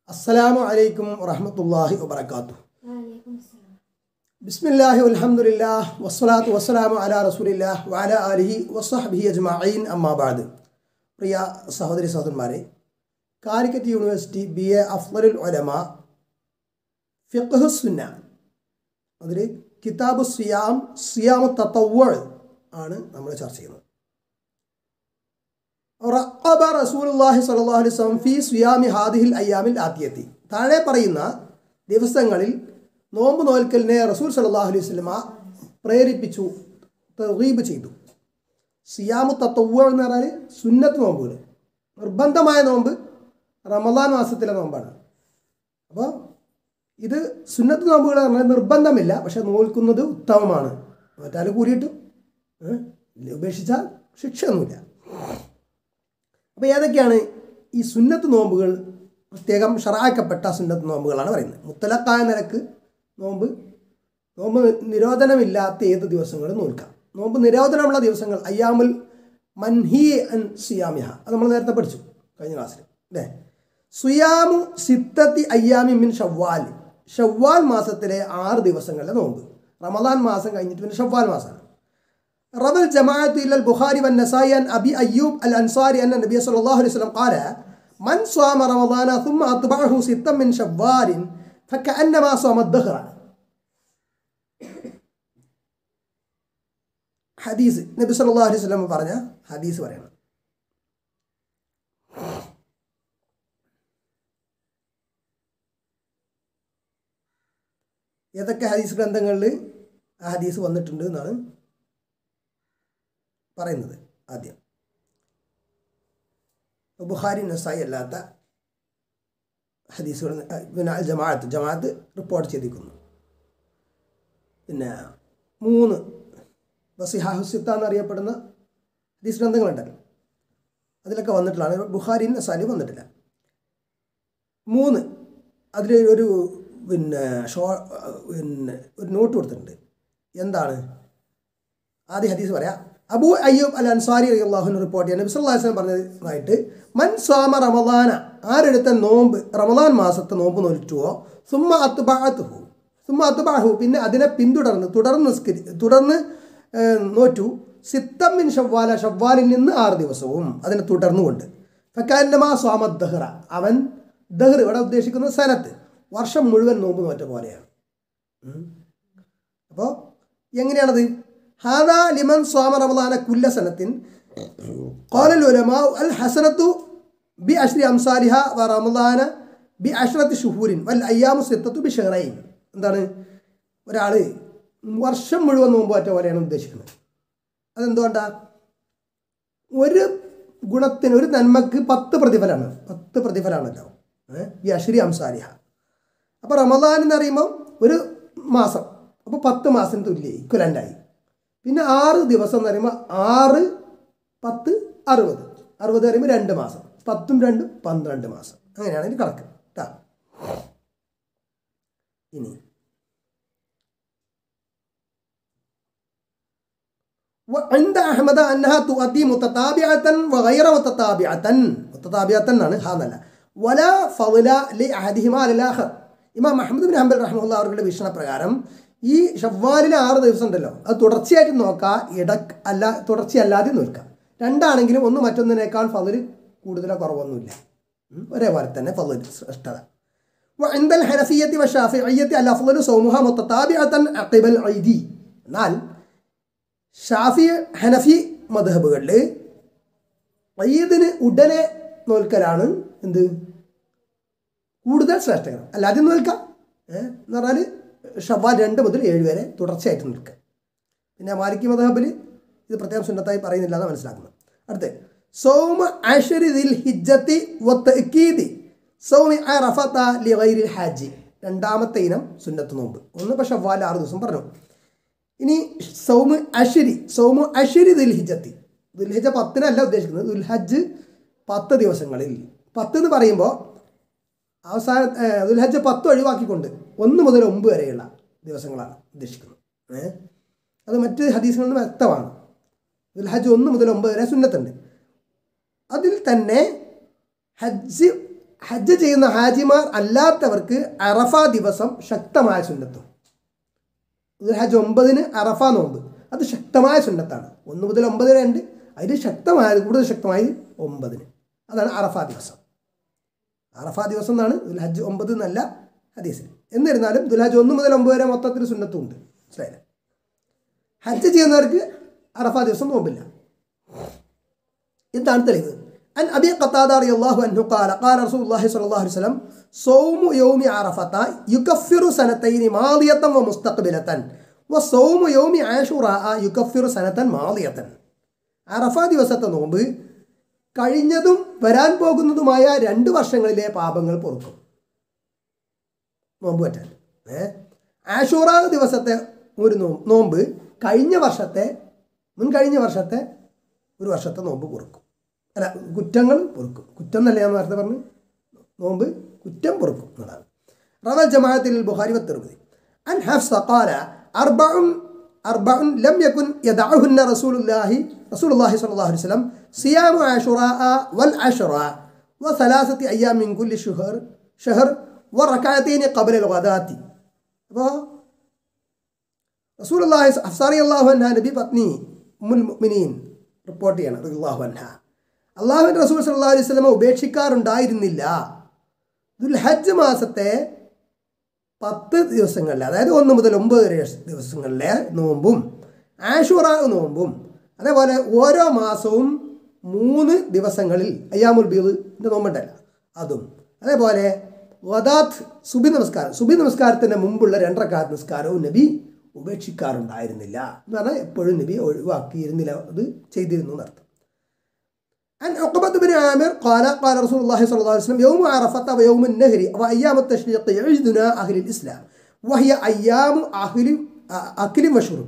അസ്സലാമു അലൈക്കും വറഹമത്തല്ലാഹി വബർക്കാത്തു വലൈക്കും സലാം ബിസ്മില്ലാഹി അൽഹംദുലില്ലാഹ് വസ്സലാത്തു വസ്സലാമു അലാ റസൂലില്ലാഹ് വഅല ആലിഹി വസ്സഹ്ബിഹി അജ്മഈൻ അമ്മാ ബഅദ് പ്രിയ സഹോദരി സഹോദരന്മാരെ കാലിക്കറ്റ് യൂണിവേഴ്സിറ്റി ബി എ അഫ്ലലുൽ ഉലമ ഫിഖ്ഹു സുന്ന അതിൽ കിതാബ് സിയാം സിയാമു തത്തവ്വൾ ആണ് നമ്മൾ ചർച്ച ചെയ്യുന്നത് റഅബ റസൂലുള്ളാഹി സ്വല്ലല്ലാഹു അലൈഹി വസല്ലം ഫീ സിയാമി ഹാദിഹിൽ അയ്യാമിൽ ആത്തിയത്തി താഴെ പറയുന്ന ദിവസങ്ങളിൽ നോമ്പ് നോൽക്കലിനെ റസൂൽ സല്ലല്ലാഹു അലൈഹി വസല്ലമ പ്രേരിപ്പിച്ചു തർഗീബ് ചെയ്തു സിയാമു തത്തവ്വ എന്ന് പറഞ്ഞാൽ സുന്നത്ത് നോമ്പുകൾ നിർബന്ധമായ നോമ്പ് റമദാൻ മാസത്തിലെ നോമ്പാണ് അപ്പോൾ ഇത് സുന്നത്ത് നോമ്പുകൾ പറഞ്ഞാൽ നിർബന്ധമില്ല പക്ഷെ നോൽക്കുന്നത് ഉത്തമമാണ് മറ്റാൽ കൂടിയിട്ട് ഉപേക്ഷിച്ചാൽ ശിക്ഷയൊന്നുമില്ല അപ്പോൾ ഏതൊക്കെയാണ് ഈ സുന്നത്ത് നോമ്പുകൾ പ്രത്യേകം ഷറാക്കപ്പെട്ട സുന്നത്ത് നോമ്പുകളാണ് പറയുന്നത് മുത്തലക്കായ നിരക്ക് നോമ്പ് നോമ്പ് നിരോധനമില്ലാത്ത ഏത് ദിവസങ്ങളും നോൽക്കാം നോമ്പ് നിരോധനമുള്ള ദിവസങ്ങൾ അയ്യാമുൽ മൻഹി അൻ സിയാമിഹ അത് നമ്മൾ നേരത്തെ പഠിച്ചു കഴിഞ്ഞ ക്ലാസ്സിൽ അല്ലേ സുയാമു സിത്തത്തി അയ്യാമി മിൻ ഷവ്വാൽ ഷവ്വാൽ മാസത്തിലെ ആറ് ദിവസങ്ങളിലെ നോമ്പ് റമദാൻ മാസം കഴിഞ്ഞിട്ട് പിന്നെ ഷവ്വാൽ മാസമാണ് روى الجماعة إلى البخاري والنسائي عن أبي أيوب الأنصاري أن النبي صلى الله عليه وسلم قال من صام رمضان ثم أتبعه ستا من شوال فكأنما صام الدهر ഹദീസ് നബി സല്ലല്ലാഹു അലൈഹി വസല്ലം പറഞ്ഞ ഹദീസ് പറയണം ഏതൊക്കെ ഹദീസ് ഗ്രന്ഥങ്ങളിൽ ആ ഹദീസ് വന്നിട്ടുണ്ട് എന്നാണ് പറയുന്നത് ആദ്യം ബുഖാരി നസായി അല്ലാത്ത ഹദീസുകൾ പിന്നെ അൽ ജമാഅത്ത് ജമാഅത്ത് റിപ്പോർട്ട് ചെയ്തിരിക്കുന്നു പിന്നെ മൂന്ന് ബസിഹാഹുസിത്ത എന്നറിയപ്പെടുന്ന ഹദീസ് ഗ്രന്ഥങ്ങളുണ്ടല്ലോ അതിലൊക്കെ വന്നിട്ടുള്ളതാണ് ബുഖാരി നസാലി വന്നിട്ടില്ല മൂന്ന് അതിൽ ഒരു പിന്നെ ഷോ പിന്നെ ഒരു നോട്ട് കൊടുത്തിട്ടുണ്ട് എന്താണ് ആദ്യ ഹദീസ് പറയാം അബു അയ്യൂബ് അൽ അൻസാരി അള്ളാഹുവിന് റിപ്പോർട്ട് ചെയ്യാൻ നബി സല്ലല്ലാഹു അലൈഹി വസല്ലം പറഞ്ഞതായിട്ട് മൻ സ്വാമ റമദാന ആരെടുത്ത നോമ്പ് റമദാൻ മാസത്തെ നോമ്പ് നോറ്റുവോ സുമ്മ അത്തുബാത്തുഹു സുമ്മ അത്തുബാഹു പിന്നെ അതിനെ പിന്തുടർന്ന് തുടർന്ന് നിസ്കരി തുടർന്ന് ഏഹ്, നോറ്റു സിത്തം മിൻ ഷവ്വാല ഷവ്വാലിൽ നിന്ന് ആറ് ദിവസവും അതിനെ തുടർന്നുകൊണ്ട് ഫക്കാന്നമാ സ്വാമ ദഹ്റ അവൻ ദഹ്ർ ഇവിടെ ഉദ്ദേശിക്കുന്നത് സനത്ത് വർഷം മുഴുവൻ നോമ്പ് നോറ്റ പോലെയാണ് അപ്പോൾ എങ്ങനെയാണത് ഹാദാ ലിമൻ സ്വാമ റമദാന കുല്ല സനത്തിൻ قال العلماء الحسنة بعشر أمثالها ورمضان بعشرة شهور والأيام ستة بشهرين എന്താണ് ഒരാൾ വർഷം മുഴുവൻ നോമ്പ് പറ്റ പോലെയാണ് ഉദ്ദേശിക്കുന്നത് അതെന്തുകൊണ്ടാ ഒരു ഗുണത്തിന് ഒരു നന്മക്ക് പത്ത് പ്രതിഫലമാണ് പത്ത് പ്രതിഫലമാണല്ലോ ഏഹ് ഈ അശ്രി അംസാരിഹ അപ്പോൾ റമദാൻ എന്ന് പറയുമ്പോൾ ഒരു മാസം അപ്പോൾ പത്ത് മാസം തുല്യ ഇക്വലൻ്റായി പിന്നെ ആറ് ദിവസം എന്ന് പറയുമ്പോൾ ആറ് പത്ത് അറുപത് അറുപത് പറയുമ്പോൾ രണ്ട് മാസം പത്തും രണ്ടും പന്ത്രണ്ട് മാസം അങ്ങനെയാണ് ഇതിന് കണക്ക് കേട്ടാ ഇനി وعند أحمد أنها تؤدي متتابعة وغير متتابعة متتابعة എന്നാണ് ഹാ എന്നല്ല ولا فضل لأحدهما على الآخر ഇമാം അഹമ്മദ് ബിൻ ഹംബൽ റഹ്മുല്ല അവരുടെ വീക്ഷണപ്രകാരം ഈ ഷവ്വാലിലെ ആറ് ദിവസം ഉണ്ടല്ലോ അത് തുടർച്ചയായിട്ട് നോക്കാം ഇട അല്ല തുടർച്ചയല്ലാതെ നോക്കാം രണ്ടാണെങ്കിലും ഒന്ന് മറ്റൊന്നിനേക്കാൾ ഫതിൽ കൂടുതലോ കുറവൊന്നുമില്ല ഉം, ഒരേപോലെ തന്നെ ഫതിൽ ശ്രേഷ്ഠത وعند الحنفية والشافعية الأفضل صومها متتابعة عقب العيد എന്നാൽ ഷാഫി ഹനഫി മധബുകളിൽ ഈദിന് ഉടനെ നോൽക്കലാണ് എന്ത് കൂടുതൽ ശ്രേഷ്ഠകരം അല്ലാതെ നോൽക്കാം ഏഹ് എന്ന് പറഞ്ഞാൽ ഷവ്വാൽ രണ്ട് മുതൽ ഏഴ് വരെ തുടർച്ചയായിട്ട് നിൽക്കുക പിന്നെ മാലിക്കി മധബിൽ ഇത് പ്രത്യേകം സുന്നത്തായി പറയുന്നില്ല എന്ന് മനസ്സിലാക്കുന്നത് അടുത്ത് സൗമ അഷരി ദിൽ ഹിജ്ജത്തി വത്തീദി സൗമി അറഫത്ത ലിഗൈരിൽ ഹാജി രണ്ടാമത്തെ ഇനം സുന്നത്ത് നോമ്പ് ഒന്ന് ഇപ്പോൾ ഷവ്വാൽ ആറ് ദിവസം പറഞ്ഞു ഇനി സൗമ് അഷരി സൗമു അഷരി ദുൽഹിജത്തി ദുൽഹിജ പത്തിനല്ല ഉദ്ദേശിക്കുന്നത് ദുൽഹജ്ജ് പത്ത് ദിവസങ്ങളിൽ പത്ത് എന്ന് പറയുമ്പോൾ അവസാന ഏഹ്, ദുൽഹജ്ജ് പത്ത് ഒഴിവാക്കിക്കൊണ്ട് ഒന്ന് മുതൽ ഒമ്പത് വരെയുള്ള ദിവസങ്ങളാണ് ഉദ്ദേശിക്കുന്നത് ഏഹ് അത് മറ്റ് ഹദീസുകളിൽ നിന്ന് വ്യക്തമാണ് ദുൽഹജ്ജ് ഒന്ന് മുതൽ ഒമ്പത് വരെ സുന്നത്തുണ്ട് അതിൽ തന്നെ ഹജ്ജ് ഹജ്ജ് ചെയ്യുന്ന ഹാജിമാർ അല്ലാത്തവർക്ക് അറഫ ദിവസം ശക്തമായ സുന്നത്തും ഹജ്ജ് ഒമ്പതിന് അറഫ നോമ്പ് അത് ശക്തമായ സുന്നത്താണ് ഒന്ന് മുതൽ ഒമ്പത് വരെ ഉണ്ട് അതിൽ ശക്തമായത് കൂടുതൽ ശക്തമായത് ഒമ്പതിന് അതാണ് അറഫ ദിവസം അറഫ ദിവസം എന്നാണ് ദുൽഹജ്ജ് ഒമ്പത് എന്നല്ല ഹദീസിൽ എന്നിരുന്നാലും ദുൽഹജ്ജ് ഒന്ന് മുതൽ ഒമ്പത് വരെ മൊത്തത്തിൽ സുന്നത്തും ഉണ്ട് മനസ്സിലായില്ലേ ഹജ്ജ് ചെയ്യുന്നവർക്ക് അറഫ ദിവസം നോമ്പില്ല എന്താണ് തെളിവ് عن أبي قتادة رضي الله عنه قال قال رسول الله صلى الله عليه وسلم صوم يوم عرفة يكفر سنتين ماضية ومستقبلة وصوم يوم عاشوراء يكفر سنة ماضية അറഫ ദിവസത്തെ നോമ്പ് കഴിഞ്ഞതും വരാൻ പോകുന്നതുമായ രണ്ട് വർഷങ്ങളിലെ പാപങ്ങൾ പൊറുക്കും നോമ്പ് പറ്റാൻ ഏ ആഷൂറ ദിവസത്തെ ഒരു നോ നോമ്പ് കഴിഞ്ഞ വർഷത്തെ മുൻ കഴിഞ്ഞ വർഷത്തെ ഒരു വർഷത്തെ നോമ്പ് പൊറുക്കും അല്ല കുറ്റങ്ങൾ പൊറുക്കും കുറ്റം എന്നല്ല ഞാൻ നേരത്തെ പറഞ്ഞു നോമ്പ് കുറ്റം പൊറുക്കും എന്നതാണ് റവൽ ജമാഅത്തിൽ ബുഖാരി വത്തിറുപതി അൻ ഹഫ്സ ഖാല അർബഉൻ അർബഉൻ ലം യകുൻ യദഉഹുന്ന റസൂലുള്ളാഹി റസൂലുള്ളാഹി സ്വല്ലല്ലാഹു അലൈഹി വസല്ലം സിയാമു ആശുറാഅ വൽ അശ്റ وثلاثة أيام من كل شهر شهر وركعتين قبل الغداة അപ്പോൾ റസൂൽ അള്ളാഹി അഫ്സാറി അള്ളാഹു അൻഹ നബി പത്നി മുൽ മുഅ്മിനീൻ റിപ്പോർട്ട് ചെയ്യണം അള്ളാഹു അൻഹ അള്ളാഹുവിൻ്റെ റസൂൽ സല്ലല്ലാഹു അലൈഹി വസല്ലമ ഉപേക്ഷിക്കാറുണ്ടായിരുന്നില്ല ദുൽഹജ്ജ് മാസത്തെ പത്ത് ദിവസങ്ങളിലെ അതായത് ഒന്ന് മുതൽ ഒമ്പത് വരെ ദിവസങ്ങളിലെ നോമ്പും ആഷുറ നോമ്പും അതേപോലെ ഓരോ മാസവും മൂന്ന് ദിവസങ്ങളിൽ അയ്യാമുൽ ബീദിൻ്റെ നോമ്പുണ്ടല്ലോ അതും അതേപോലെ വദാത്ത് സുബി നമസ്കാരം സുബി നമസ്കാരത്തിന് മുമ്പുള്ള രണ്ടരക്കാത്ത നിസ്കാരവും നബി ഉപേക്ഷിക്കാറുണ്ടായിരുന്നില്ല എന്ന് പറഞ്ഞാൽ എപ്പോഴും നബി ഒഴിവാക്കിയിരുന്നില്ല അത് ചെയ്തിരുന്നു എന്നർത്ഥം عن عقبة بن عامر قال قال رسول الله صلى الله عليه وسلم يوم عرفة ويوم النهر وأيام التشريق عيدنا أهل الإسلام وهي أيام أهل أكل وشرب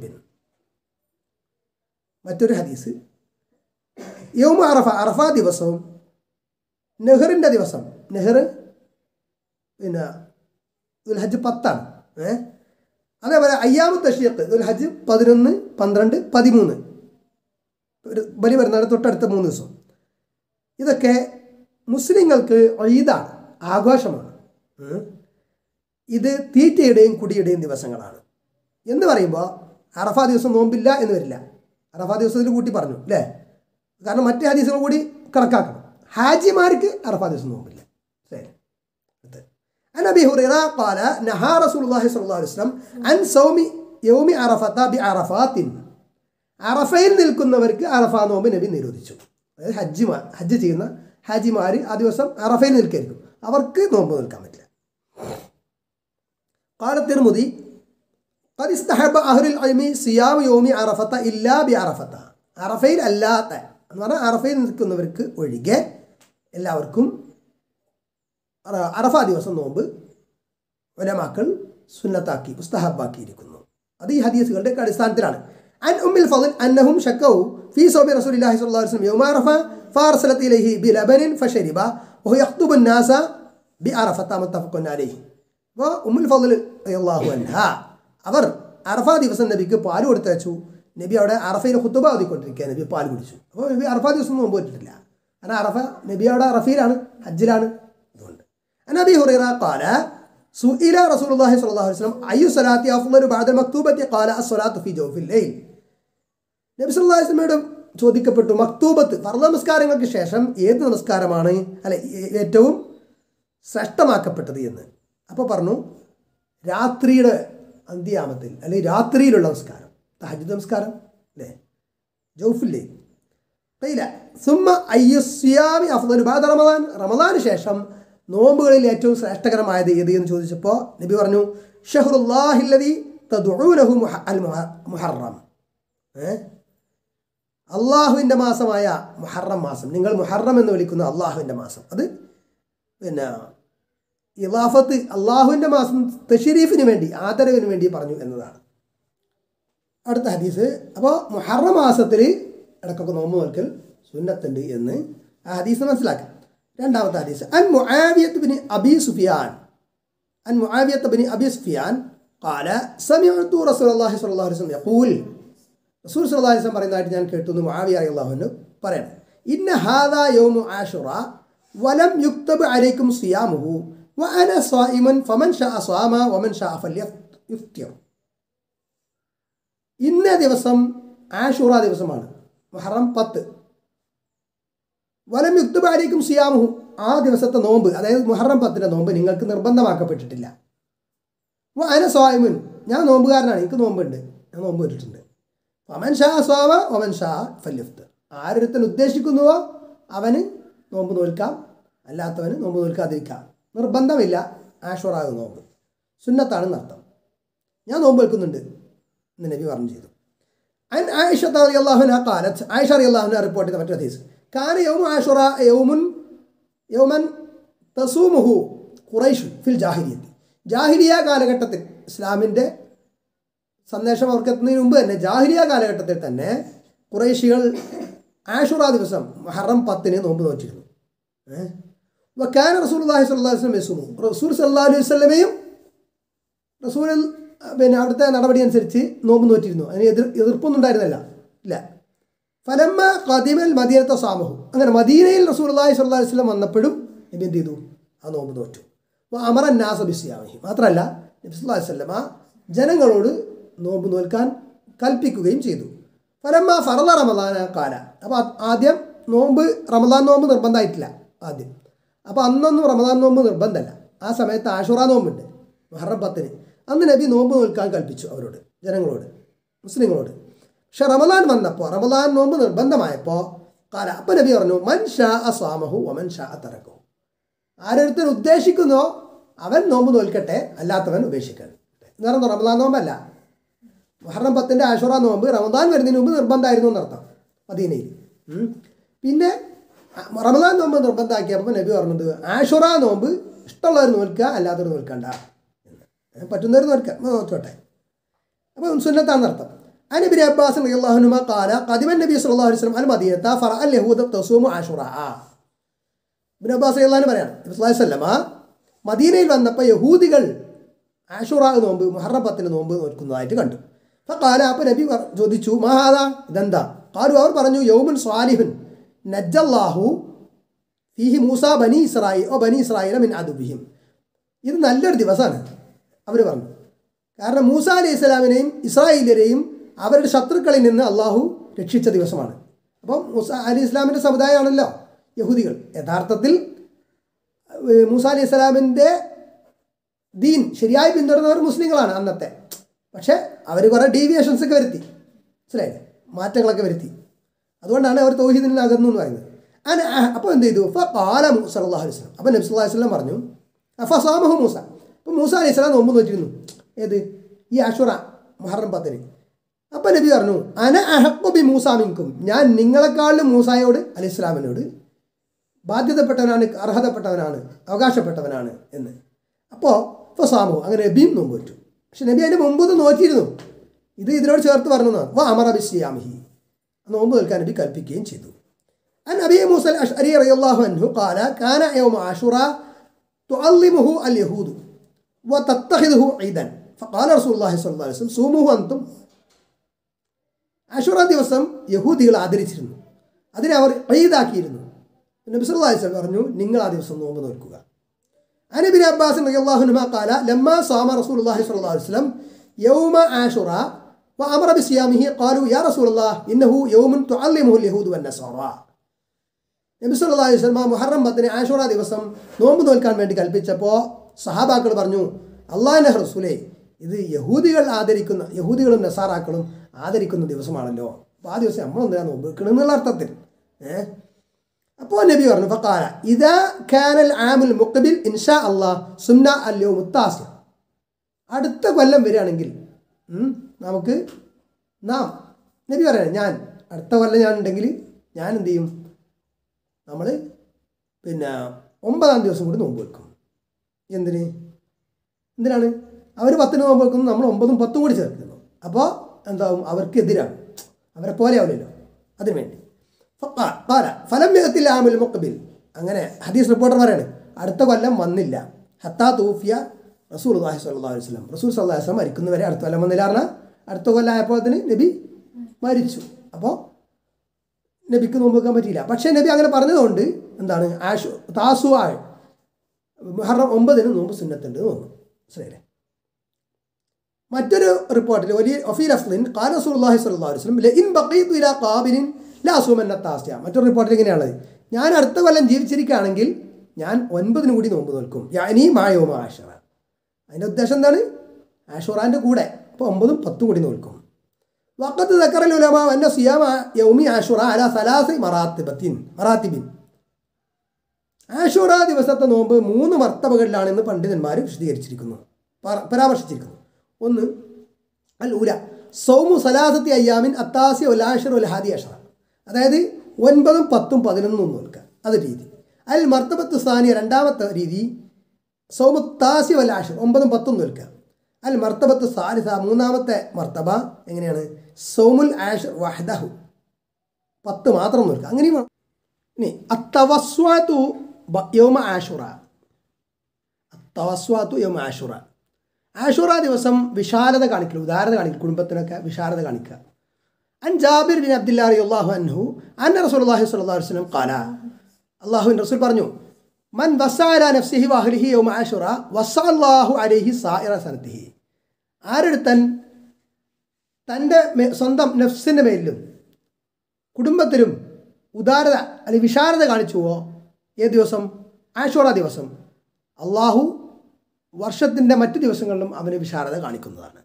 മറ്റൊരു ഹദീസ് യൗമ അറഫ അറഫ ദിവസവും നെഹറിൻ്റെ ദിവസം നെഹർ പിന്നെ ദുൽഹജ്ജ് പത്താണ് ഏ അതേപോലെ അയ്യാമു തഷീഖ് ദുൽഹജ്ജ് പതിനൊന്ന് പന്ത്രണ്ട് പതിമൂന്ന് ഒരു ബലി വരുന്നതിന് തൊട്ടടുത്ത മൂന്ന് ദിവസം ഇതൊക്കെ മുസ്ലിങ്ങൾക്ക് ഈദാണ് ആഘോഷമാണ് ഉം. ഇത് തീറ്റയുടെയും കുടിയുടെയും ദിവസങ്ങളാണ് എന്ന് പറയുമ്പോൾ അറഫ ദിവസം നോമ്പില്ല എന്ന് വരില്ല അറഫ ദിവസത്തിൽ കൂട്ടി പറഞ്ഞു അല്ലേ കാരണം മറ്റേ ഹദീസുകൾ കൂടി കണക്കാക്കണം ഹാജിമാർക്ക് അറഫ ദിവസം നോമ്പില്ല ശരി അടുത്ത്. عن ابي هريره قال نهى رسول الله صلى الله عليه وسلم عن صوم يوم عرفه بعرفات അറഫയിൽ നിൽക്കുന്നവർക്ക് അറഫ നോമ്പ് നബി നിരോധിച്ചു അതായത് ഹജ്ജിമാർ ഹജ്ജ് ചെയ്യുന്ന ഹാജിമാർ ആ ദിവസം അറഫയിൽ നിൽക്കായിരിക്കും അവർക്ക് നോമ്പ് നിൽക്കാൻ പറ്റില്ല قال الترمذي قد استحب أهل العلم صيام يوم عرفة إلا بعرفة അറഫയിൽ അല്ലാത്ത എന്ന് പറഞ്ഞാൽ അറഫയിൽ നിൽക്കുന്നവർക്ക് ഒഴികെ എല്ലാവർക്കും അറ- അറഫ ദിവസം നോമ്പ് ഒലമാക്കൾ സുന്നത്താക്കി മുസ്തഹബാക്കിയിരിക്കുന്നു അത് ഈ ഹദീസുകളുടെ ഒക്കെ അടിസ്ഥാനത്തിലാണ് عن أم الفضل أنهم شكوا في صوم رسول الله صلى الله عليه وسلم يوم عرفة فأرسلت إليه بلبن فشرب وهو يخطب الناس بعرفة متفق عليه അപ്പോൾ ഉമ്മുൽ ഫضൽ അള്ളാഹു അൻഹ അവർ അറഫ ദിവസം നബിക്ക് പാൽ കൊടുത്തയച്ചു നബി അവിടെ അറഫയിൽ ഹുത്തുബ ഓതിക്കൊണ്ടിരിക്കുക നബി പാൽ കുടിച്ചു അപ്പോൾ നബി അറഫ ദിവസം നോമ്പ് പറ്റിട്ടില്ല കാരണം അറഫ നബി അവിടെ അറഫയിലാണ് ഹജ്ജിലാണ് അതുകൊണ്ട് عن ابي هريره قال سئل رسول الله صلى الله عليه وسلم اي صلاه افضل بعد المكتوبه قال الصلاه في جوف الليل നബി സല്ലല്ലാഹു അലൈഹി വസല്ലമയോട് ചോദിക്കപ്പെട്ടു മക്തൂബത്ത് ഫർദ നമസ്കാരങ്ങൾക്ക് ശേഷം ഏത് നമസ്കാരമാണ് അല്ലെ ഏ- ഏറ്റവും ശ്രേഷ്ഠമാക്കപ്പെട്ടത് എന്ന് അപ്പോൾ പറഞ്ഞു രാത്രിയുടെ അന്ത്യാമത്തിൽ അല്ലെങ്കിൽ രാത്രിയിലുള്ള നമസ്കാരം തഹജ്ജുദ് നമസ്കാരം അല്ലേ ജൗഫില്ലേ قيل ثم أي الصيام أفضل بعد റമദാൻ റമദാന് ശേഷം നോമ്പുകളിൽ ഏറ്റവും ശ്രേഷ്ഠകരമായത് ഏത് എന്ന് ചോദിച്ചപ്പോൾ നബി പറഞ്ഞു ഷഹറുല്ലാഹില്ലതി തദുഊനഹു മുഹ- അൽ മുഹ- മുഹറം ഏ അള്ളാഹുവിൻ്റെ മാസമായ മുഹറം മാസം നിങ്ങൾ മുഹറം എന്ന് വിളിക്കുന്ന അള്ളാഹുവിൻ്റെ മാസം അത് പിന്നെ ഇലാഫത്ത് അള്ളാഹുവിൻ്റെ മാസം തഷരീഫിന് വേണ്ടി ആദരവിന് വേണ്ടി പറഞ്ഞു എന്നതാണ് അടുത്ത ഹദീസ് അപ്പോൾ മുഹറം മാസത്തിൽ ഇടക്കൊക്കെ നോമ്പ് നോക്കൽ സുന്നത്തുണ്ട് എന്ന് ആ ഹദീസ് മനസ്സിലാക്കാം രണ്ടാമത്തെ ഹദീസ് അൻ മുആവിയത്ത് ബിൻ അബി സുഫിയാൻ അൻ മുആവിയത്ത് ബിൻ അബി സുഫിയാൻ قال سمعت رسول الله صلى الله عليه وسلم يقول റസൂൽ സല്ലല്ലാഹു അലൈഹി വസല്ലം പറയുന്നതായിട്ട് ഞാൻ കേട്ടു എന്ന് മുആവിയ റളിയല്ലാഹു അൻഹു പറയണം ഇന്ന ഹാദാ യൗമു ആഷുറ വലം യുക്തബ് അലൈക്കും സിയാമുഹു വ അന സ്വായിമൻ ഫമൻ ഷാ സ്വാമ വമൻ ഷാ ഫല്യുഫ്തിർ ഇന്നേ ദിവസം ആഷൂറ ദിവസമാണ് മുഹറം പത്ത് വലം യുക്തബ് അലൈക്കും സിയാമുഹു ആ ദിവസത്തെ നോമ്പ് അതായത് മുഹറം പത്തിൻ്റെ നോമ്പ് നിങ്ങൾക്ക് നിർബന്ധമാക്കപ്പെട്ടിട്ടില്ല വ അന സ്വായിമുൻ ഞാൻ നോമ്പുകാരനാണ് എനിക്ക് നോമ്പുണ്ട് ഞാൻ നോമ്പ് വെച്ചിട്ടുണ്ട് ഒമൻ ഷാ സ്വാമ ഒമൻ ഷാ ഫല്യുഫ്ത് ആരൊരുത്തൻ ഉദ്ദേശിക്കുന്നുവോ അവന് നോമ്പ് നോൽക്കാം അല്ലാത്തവന് നോമ്പ് നോൽക്കാതിരിക്കാം നിർബന്ധമില്ല ആഷുറാവ് നോമ്പ് സുന്നത്താണെന്ന് അർത്ഥം ഞാൻ നോമ്പ് വെക്കുന്നുണ്ട് എന്ന് നബി പറഞ്ഞു ചെയ്തു അൻ ആയിഷ റളിയല്ലാഹുന ഖാലത്ത് ആയിഷ റളിയല്ലാഹുന റിപ്പോർട്ട് ചെയ്ത മറ്റൊരു ഹദീസ് കാന യൗമ ആഷുറ യൗമുൻ യൗമൻ തസൂമുഹു ഖുറൈഷ് ഫിൽ ജാഹിലിയത്തി ജാഹിലിയ കാലഘട്ടത്തിൽ ഇസ്ലാമിൻ്റെ സന്ദേശം അവർക്ക് എത്തുന്നതിന് മുമ്പ് തന്നെ ജാഹിലിയ കാലഘട്ടത്തിൽ തന്നെ കുറേശികൾ ആഷുറ ദിവസം ഹറം പത്തിന് നോമ്പ് നോറ്റിരുന്നു ഏഹ് വക്കാന റസൂൽ അള്ളാഹി സ്വല്ലാ വസ്ലം യസുമു റസൂൽ സല്ലാ അലൈഹി വസ്ലമയും റസൂൽ പിന്നെ അവിടുത്തെ നടപടി അനുസരിച്ച് നോമ്പ് നോറ്റിരുന്നു അതിന് എതിർ എതിർപ്പൊന്നും ഉണ്ടായിരുന്നില്ല ഇല്ല ഫലമ്മ കദിമൽ മദീനത്തെ സാമഹു അങ്ങനെ മദീനയിൽ റസൂൽ അള്ളാഹി സ്വല്ലാ വസ്ലം വന്നപ്പോഴും നബി എന്ത് ചെയ്തു ആ നോമ്പ് നോറ്റു അപ്പോൾ അമറൻ നാസബിസ്യാമഹി മാത്രമല്ല നബി സ്വല്ലാ വസ്ലമ ജനങ്ങളോട് നോമ്പ് നോൽക്കാൻ കൽപ്പിക്കുകയും ചെയ്തു ഫലമ്മ ഫറല റമദാന കാല അപ്പോൾ ആദ്യം നോമ്പ് റമദാൻ നോമ്പ് നിർബന്ധമായിട്ടില്ല ആദ്യം അപ്പോൾ അന്നൊന്നും റമദാൻ നോമ്പ് നിർബന്ധമല്ല ആ സമയത്ത് ആഷുറ നോമ്പുണ്ട് മുഹറം പത്തിന് അന്ന് നബി നോമ്പ് നോൽക്കാൻ കൽപ്പിച്ചു അവരോട് ജനങ്ങളോട് മുസ്ലിങ്ങളോട് പക്ഷെ റമദാൻ വന്നപ്പോൾ റമദാൻ നോമ്പ് നിർബന്ധമായപ്പോൾ കാല അപ്പം നബി പറഞ്ഞു മൻ ഷാ അസ്വാമഹു ഒമൻ ഷാ തറക്കു ആരൊരുത്തൻ ഉദ്ദേശിക്കുന്നോ അവൻ നോമ്പ് നോൽക്കട്ടെ അല്ലാത്തവൻ ഉപേക്ഷിക്കട്ടെ എന്ന് പറയുന്നത് റമദാൻ നോമ്പല്ല മുഹറം പത്തിൻ്റെ ആഷുറ നോമ്പ് റമദാൻ വരുന്നതിന് മുമ്പ് നിർബന്ധമായിരുന്നു എന്നർത്ഥം മദീനയിൽ ഉം. പിന്നെ അ- റമദാൻ നോമ്പ് നിർബന്ധമാക്കിയപ്പോൾ നബി പറഞ്ഞത് ആഷുറ നോമ്പ് ഇഷ്ടമുള്ളവർ നോൽക്കുക അല്ലാത്തവർ നോൽക്കണ്ട എന്ന്. ഏ, പറ്റുന്നവർ നോൽക്കുക നോക്കട്ടെ അപ്പോൾ സുന്നത്താന്ന് അർത്ഥം അനബി അബ്ബാസ് റളിയല്ലാഹുനുമ ഖാല ഖദിമൻ നബി സല്ലല്ലാഹു അലൈഹി വസല്ലം അൽ മദീനത ഫറഅ അൽ യഹൂദ തസൂമു ആഷുറ ഇബ്നു അബ്ബാസ് റളിയല്ലാഹു പറയാണ് നബി സല്ലല്ലാഹു അലൈഹി വസല്ലമ മദീനയിൽ വന്നപ്പോൾ യഹൂദികൾ ആഷുറ നോമ്പ് മുഹറം പത്തിന് നോമ്പ് നോക്കുന്നതായിട്ട് കണ്ടു അപ്പോൾ കാല അപ്പോൾ നബി പറ- ചോദിച്ചു മഹാദ ഇതെന്താ കാലു അവർ പറഞ്ഞു യൗമുൻ സ്വാലിഹുൻ നജ്ജല്ലാഹു ഫീഹി മൂസ ബനി ഇസ്രായി ഓ ബനി ഇസ്രായില മിൻ അതുബിഹിം ഇത് നല്ലൊരു ദിവസമാണ് അവർ പറഞ്ഞു കാരണം മൂസ അലൈഹി ഇസ്ലാമിനെയും ഇസ്രായേലിയരെയും അവരുടെ ശത്രുക്കളിൽ നിന്ന് അള്ളാഹു രക്ഷിച്ച ദിവസമാണ് അപ്പം മൂസ അലി ഇസ്ലാമിൻ്റെ സമുദായമാണല്ലോ യഹൂദികൾ യഥാർത്ഥത്തിൽ ഏഹ്, മൂസ അലി ഇസ്ലാമിൻ്റെ ദീൻ ശരിയായി പിന്തുടർന്നവർ മുസ്ലിങ്ങളാണ് അന്നത്തെ പക്ഷേ അവർ കുറേ ഡീവിയേഷൻസ് ഒക്കെ വരുത്തി മനസ്സിലായില്ലേ മാറ്റങ്ങളൊക്കെ വരുത്തി അതുകൊണ്ടാണ് അവർ തൗഹീദിൽ നിന്ന് അകന്നു എന്ന് പറയുന്നത് അന അപ്പോൾ എന്ത് ചെയ്തു ഫ പാല സല്ലാഹു അലൈഹി സ്വലം അപ്പോൾ നബി സല്ലാഹു വസ്ലം പറഞ്ഞു ഫസാമഹു മൂസ അപ്പോൾ മൂസ അലൈഹി സ്വലാം നോമ്പ് നോറ്റിരുന്നു ഏത് ഈ അഷുറ മുഹറം പത്തിന് അപ്പോൾ നബി പറഞ്ഞു അന അഹബി മൂസാമിൻകും ഞാൻ നിങ്ങളെക്കാളും മൂസായോട് അലൈഹി സ്വലാമിനോട് ബാധ്യതപ്പെട്ടവനാണ് അർഹതപ്പെട്ടവനാണ് അവകാശപ്പെട്ടവനാണ് എന്ന് അപ്പോൾ ഫസാമു അങ്ങനെ നബിയും നോമ്പ് വെച്ചു പക്ഷെ നബി അതിൻ്റെ മുമ്പ് ഇത് നോറ്റിയിരുന്നു ഇത് ഇതിനോട് ചേർത്ത് പറഞ്ഞു വാ അമർ അബിസ്യാമിഹി നോമ്പ് നിൽക്കാൻ നബി കൽപ്പിക്കുകയും ചെയ്തു عن أبي موسى الأشعري رضي الله عنه قال كان يوم عاشوراء تعظمه اليهود وتتخذه عيدا فقال رسول الله صلى الله عليه وسلم صوموه أنتم അഷുറ ദിവസം യഹൂദികൾ ആദരിച്ചിരുന്നു അതിനെ അവർ ഈദാക്കിയിരുന്നു നബി സല്ലല്ലാഹു അലൈഹി വസല്ലം പറഞ്ഞു നിങ്ങൾ ആ ദിവസം നോമ്പ് നോക്കുക അനബിൻ അബ്ബാസ് റളിയല്ലാഹു അൻഹു قال لما صام رسول الله صلى الله عليه وسلم يوم عاشوراء وأمر بصيامه قالوا يا رسول الله إنه يوم تعلمه اليهود والنصارى നബി സല്ലല്ലാഹു അലൈഹി വസല്ലം മുഹറം പത്തിന് ആഷുറ ദിവസം നോമ്പ് നോൽക്കാൻ വേണ്ടി കൽപ്പിച്ചപ്പോൾ സഹാബാക്കൾ പറഞ്ഞു അള്ളാഹിൻ്റെ റസൂലേ ഇത് യഹൂദികൾ ആദരിക്കുന്ന യഹൂദികളും നസാറാക്കളും ആദരിക്കുന്ന ദിവസമാണല്ലോ അപ്പോൾ ആ ദിവസം നമ്മൾ എന്തിനാ നോമ്പ് വെക്കണം എന്നുള്ള അർത്ഥത്തിൽ ഏഹ് അപ്പോൾ നബി പറഞ്ഞു ഫക്കാല ഇതാ കാനൽ ആമുൽ മുഖബിൽ ഇൻഷാ അള്ളാഹ് സുന്ന അല്ലോ മുത്താസ് അടുത്ത കൊല്ലം വരികയാണെങ്കിൽ ഉം, നമുക്ക് നാം നബി പറയണേ ഞാൻ അടുത്ത കൊല്ലം ഞാൻ ഉണ്ടെങ്കിൽ ഞാൻ എന്ത് ചെയ്യും നമ്മൾ പിന്നെ ഒമ്പതാം ദിവസം കൂടി നോമ്പ് വെക്കും എന്തിന് എന്തിനാണ് അവർ പത്തിന് നോമ്പ് വെക്കുന്നു നമ്മൾ ഒമ്പതും പത്തും കൂടി ചേർക്കുന്നു അപ്പോൾ എന്താവും അവർക്ക് എതിരാണ് അവരെ പോലെ ആവില്ലല്ലോ അതിനു വേണ്ടി ഫ- ഖാല ഫലം മികത്തിൽ ആമുൽ മുഖബിൽ അങ്ങനെ ഹദീസ് റിപ്പോർട്ടർ പറയാണ് അടുത്ത കൊല്ലം വന്നില്ല ഹത്താ തൂഫിയ റസൂൽ അള്ളാഹി സ്വല്ലാ അലൈഹി സ്വലം റസൂൽ സല്ലാഹു വസ്ലം മരിക്കുന്നവരെ അടുത്ത കൊല്ലം വന്നില്ല പറഞ്ഞാൽ അടുത്ത കൊല്ലം ആയപ്പോൾ അതിന് നബി മരിച്ചു അപ്പോൾ നബിക്ക് നോമ്പ് വെക്കാൻ പറ്റിയില്ല പക്ഷേ നബി അങ്ങനെ പറഞ്ഞതുകൊണ്ട് എന്താണ് ആഷു താസു ആൾ മുഹറം ഒമ്പതിന് നോമ്പ് സുന്നത്തുണ്ട് എന്ന് തോന്നുന്നു ശരിയല്ലേ മറ്റൊരു റിപ്പോർട്ടിൽ വലിയ ഒഫീൽ അഫ്ലിൻ ഖാല റസൂലുള്ളാഹി സ്വല്ലല്ലാഹു അലൈഹി വസല്ലം ലഇൻ ബഖീതു ഇലാ ഖാബിലിൻ ലാ അസൂമന്ന താസ്യ മറ്റൊരു റിപ്പോർട്ടിൽ ഇങ്ങനെയാണത് ഞാൻ അടുത്ത കൊല്ലം ജീവിച്ചിരിക്കുകയാണെങ്കിൽ ഞാൻ ഒൻപതിന് കൂടി നോമ്പ് നോൽക്കും യാനി മായോമ ആഷറ അതിൻ്റെ ഉദ്ദേശം എന്താണ് ആഷുറാൻ്റെ കൂടെ അപ്പോൾ ഒമ്പതും പത്തും കൂടി നോൽക്കും വക്കത്ത് ദക്കറൽ ഉലമ അന്ന സിയാമ യൗമി ആഷുറ അല സലാസി മറാത്തിബത്തിൻ മറാത്തിബിൻ ആഷുറ ദിവസത്തെ നോമ്പ് മൂന്ന് മർത്തബകളിലാണെന്ന് പണ്ഡിതന്മാർ വിശദീകരിച്ചിരിക്കുന്നു പര- പരാമർശിച്ചിരിക്കുന്നു ഒന്ന് അൽ ഉല സൗമു സലാസത്തി അയ്യാമിൻ അത്താസി ഉൽ ആഷർ ഉൽ ഹാദി അഷറ അതായത് ഒൻപതും പത്തും പതിനൊന്നും നോൽക്കുക അത് രീതി അൽ മർത്തബത്ത് സാനിയ രണ്ടാമത്തെ രീതി സൗമു താസി വൽ ആഷർ ഒമ്പതും പത്തും നോൽക്കുക അൽ മർത്തബത്ത് സാലിസ മൂന്നാമത്തെ മർത്തബ എങ്ങനെയാണ് സൗമുൽ ആഷർ വഹദഹു പത്ത് മാത്രം നോൽക്കുക അങ്ങനെയും വേണം. ഇനി അത്തവസ്വാത്തു ബ- യൗമ ആഷുറ അത്തവസ്വാത്തു യൗമ ആഷുറ ആഷുറ ദിവസം വിശാലത കാണിക്കൽ ഉദാരത കാണിക്കൽ കുടുംബത്തിനൊക്കെ വിശാലത കാണിക്കുക അൻ ജാബിർ ബിൻ അബ്ദുല്ലാ റളിയല്ലാഹു അൻഹു അന്ന റസൂലുള്ളാഹി സ്വല്ലല്ലാഹു അലൈഹി വസല്ലം ഖാല അല്ലാഹുവിൻ റസൂൽ പറഞ്ഞു മൻ വസാല നഫ്സിഹി വഅഹ്ലിഹി യൗമ ആഷുറ വസഅല്ലാഹു അലൈഹി സായിറ സനത്തിഹി ആരെടുത്തൻ തൻ്റെ മേ- സ്വന്തം നഫ്സിൻ്റെ മേലിലും കുടുംബത്തിലും ഉദാരത അല്ലെങ്കിൽ വിശാലത കാണിച്ചുവോ ഏത് ദിവസം ആഷുറ ദിവസം അള്ളാഹു വർഷത്തിൻ്റെ മറ്റു ദിവസങ്ങളിലും അവന് വിശാലത കാണിക്കുന്നതാണ്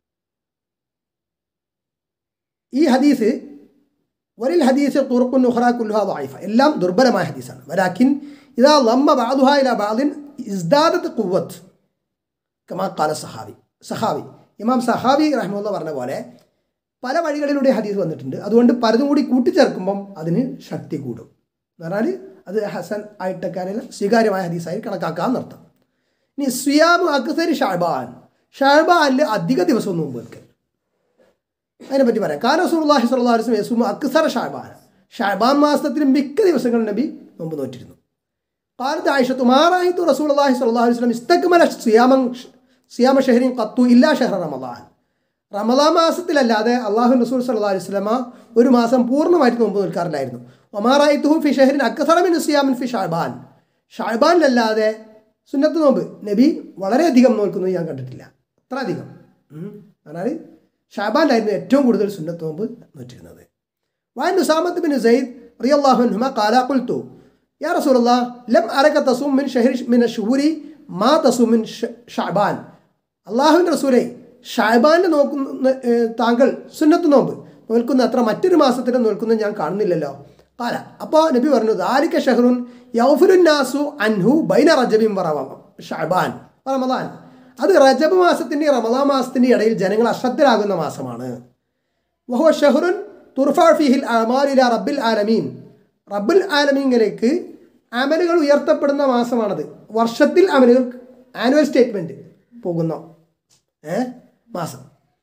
ഈ ഹദീസ് വരിൽ ഹദീസ് തുറക്കുൻ നുഹ്റ കുൽഹ വായിഫ എല്ലാം ദുർബലമായ ഹദീസാണ് വരാഖിൻ ഇതാ ലമ്മ ബാദുഹ ഇല ബാദിൻ ഇസ്ദാദത്ത് കുവത്ത് കമാ കാല സഹാബി സഹാബി ഇമാം സഹാബി റഹ്മുള്ള പറഞ്ഞ പോലെ പല വഴികളിലൂടെ ഹദീസ് വന്നിട്ടുണ്ട് അതുകൊണ്ട് പലതും കൂടി കൂട്ടിച്ചേർക്കുമ്പം അതിന് ശക്തി കൂടും എന്ന് പറഞ്ഞാൽ അത് ഹസൻ ആയിട്ടൊക്കെ സ്വീകാര്യമായ ഹദീസായി കണക്കാക്കാമെന്നർത്ഥം ഇനി സിയാമു അക്സരി ഷാബാൻ ഷാബാനിൽ അധിക ദിവസം നോമ്പ് വെക്കൽ അതിനെപ്പറ്റി പറയാം കാരണം റസൂലുള്ളാഹി സ്വല്ലല്ലാഹു അലൈഹി വസല്ലം യസുമു അക്സറ ഷാബാൻ ഷാബാൻ മാസത്തിൽ മിക്ക ദിവസങ്ങളിൽ നബി നോമ്പ് നോറ്റിരുന്നു قالت عائشة ما رأيت رسول الله صلى الله عليه وسلم استكمل صياما صيام شهر قط إلا شهر رمضان റമദാൻ മാസത്തിലല്ലാതെ അള്ളാഹു റസൂൽ സല്ലാ അലൈഹി സ്വലമ ഒരു മാസം പൂർണ്ണമായിട്ട് നോമ്പ് നിൽക്കാറില്ലായിരുന്നു ഒമാറായിത്തുഹു ഫി ഷഹരിൻ അക്കസറമിൻ സിയാമിൻ ഫി ഷാബാൻ ഷാബാനിലല്ലാതെ സുന്നത്ത് നോമ്പ് നബി വളരെയധികം നോക്കുന്നത് ഞാൻ കണ്ടിട്ടില്ല അത്ര അധികം ഉം. പറഞ്ഞാൽ ഷാബാനിലായിരുന്നു ഏറ്റവും കൂടുതൽ സുന്നത്ത് നോമ്പ് നോറ്റിരുന്നത് وعن أسامة بن زيد رضي الله عنهما قال قلت يا رسول الله لم أرك تصوم من شهر من الشهور ما تصوم من ش- شعبان അള്ളാഹുവിൻ്റെ റസൂലെ ഷാബാനിൽ നോക്കുന്ന ഏർ, താങ്കൾ സുന്നത്ത് നോമ്പ് നോൽക്കുന്ന അത്ര മറ്റൊരു മാസത്തിന് നോൽക്കുന്നത് ഞാൻ കാണുന്നില്ലല്ലോ കാല അപ്പോൾ നബി പറഞ്ഞു ദാലിക ഷഹറുൻ യൗഫുലുൻ നാസു അൻഹു ബൈന റജബിൻ വറവ ഷാബാൻ റമദാൻ അത് റജബ് മാസത്തിൻ്റെ റമദാൻ മാസത്തിൻ്റെ ഇടയിൽ ജനങ്ങൾ അശ്രദ്ധരാകുന്ന മാസമാണ് വഹുവ ഷഹറുൻ തുർഫ ഫിഹിൽ അമാലില റബ്ബിൽ ആലമീൻ റബ്ബുൽ ആലമീങ്ങളിലേക്ക് അമലുകൾ ഉയർത്തപ്പെടുന്ന മാസമാണത് വർഷത്തിൽ അമലുകൾ ആനുവൽ സ്റ്റേറ്റ്മെൻറ്റ് പോകുന്ന ഏ മാസം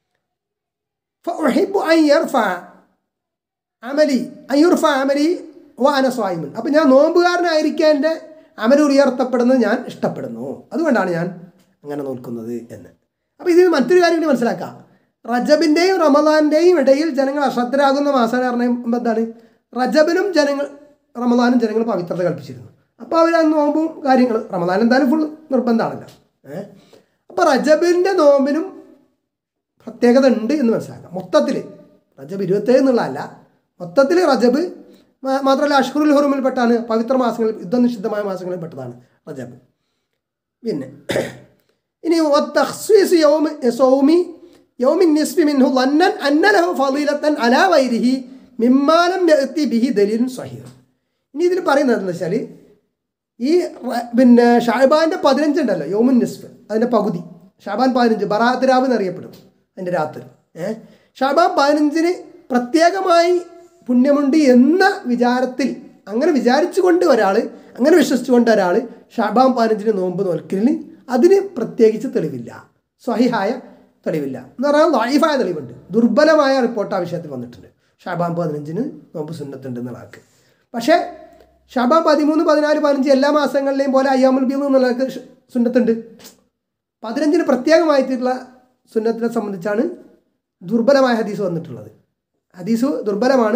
فأحب أن يرفع അമലി അയ്യുർഫ അമലി വ അനസ്വായിമുൻ അപ്പം ഞാൻ നോമ്പുകാരനായിരിക്കാൻ എൻ്റെ അമൽ ഉയർത്തപ്പെടുന്നത് ഞാൻ ഇഷ്ടപ്പെടുന്നു അതുകൊണ്ടാണ് ഞാൻ അങ്ങനെ നോക്കുന്നത് എന്ന് അപ്പോൾ ഇതിൽ മറ്റൊരു കാര്യം കൂടി മനസ്സിലാക്കാം റജബിൻ്റെയും റമദാൻ്റെയും ഇടയിൽ ജനങ്ങൾ അശ്രദ്ധരാകുന്ന മാസമാണ് പറയുമ്പോൾ എന്താണ് റജബിനും ജനങ്ങൾ റമദാനും ജനങ്ങൾ പവിത്രത കൽപ്പിച്ചിരുന്നു അപ്പോൾ അവർ ആ നോമ്പും കാര്യങ്ങൾ റമദാൻ എന്തായാലും ഫുൾ നിർബന്ധമാണല്ലോ ഏഹ് അപ്പോൾ റജബിൻ്റെ നോമ്പിനും പ്രത്യേകത ഉണ്ട് എന്ന് മനസ്സിലാക്കാം മൊത്തത്തിൽ റജബ് ഇരുപത്തേഴ് എന്നുള്ളതല്ല മൊത്തത്തിൽ റജബ് മാ- മാത്രമല്ല അഷ്ഹുറുൽ ഹുറുമിൽപ്പെട്ടാണ് പവിത്ര മാസങ്ങളിൽ യുദ്ധനിഷിദ്ധമായ മാസങ്ങളിൽ പെട്ടതാണ് റജബ് പിന്നെ ഇനി വത്തഖ്സീസ് യൗമി സൗമി യൗമിൻ നിസ്ഫി മിൻഹു ലന്നൻ അന്ന ലഹു ഫളീലത്തൻ അലാ വൈരിഹി മിമ്മാലം യഅതി ബിഹി ദലീലുൻ സഹീഹ് ഇനി ഇതിൽ പറയുന്നത് എന്താ വെച്ചാൽ ഈ റ- പിന്നെ ഷാബാൻ്റെ പതിനഞ്ച് ഉണ്ടല്ലോ യോമുൻ നിസ്ഫ് അതിൻ്റെ പകുതി ഷാബാൻ പതിനഞ്ച് ബറാത്ത് രാവ് എന്നറിയപ്പെടും അതിൻ്റെ രാത്രി ഏഹ് ഷാബാൻ പതിനഞ്ചിന് പ്രത്യേകമായി പുണ്യമുണ്ട് എന്ന വിചാരത്തിൽ അങ്ങനെ വിചാരിച്ചുകൊണ്ട് ഒരാൾ അങ്ങനെ വിശ്വസിച്ചുകൊണ്ട് ഒരാൾ ഷാബാൻ പതിനഞ്ചിന് നോമ്പ് നോൽക്കലിന് അതിന് പ്രത്യേകിച്ച് തെളിവില്ല സ്വഹിഹായ തെളിവില്ല എന്ന് പറഞ്ഞാൽ ലൈഫായ തെളിവുണ്ട് ദുർബലമായ റിപ്പോർട്ട് ആ വിഷയത്തിൽ വന്നിട്ടുണ്ട് ഷാബാൻ പതിനഞ്ചിന് നോമ്പ് സുന്നത്തുണ്ട് എന്നുള്ള ആൾക്ക് പക്ഷേ ഷാബാൻ പതിമൂന്ന് പതിനാല് പതിനഞ്ച് എല്ലാ മാസങ്ങളിലെയും പോലെ അയ്യാമുൽ ബീദ് എന്നുള്ള ആൾക്ക് ഷ- സുന്നത്തുണ്ട് പതിനഞ്ചിന് പ്രത്യേകമായിട്ടുള്ള സുന്നത്തിനെ സംബന്ധിച്ചാണ് ദുർബലമായ ഹദീസ് വന്നിട്ടുള്ളത് ഹദീസ് ദുർബലമാണ്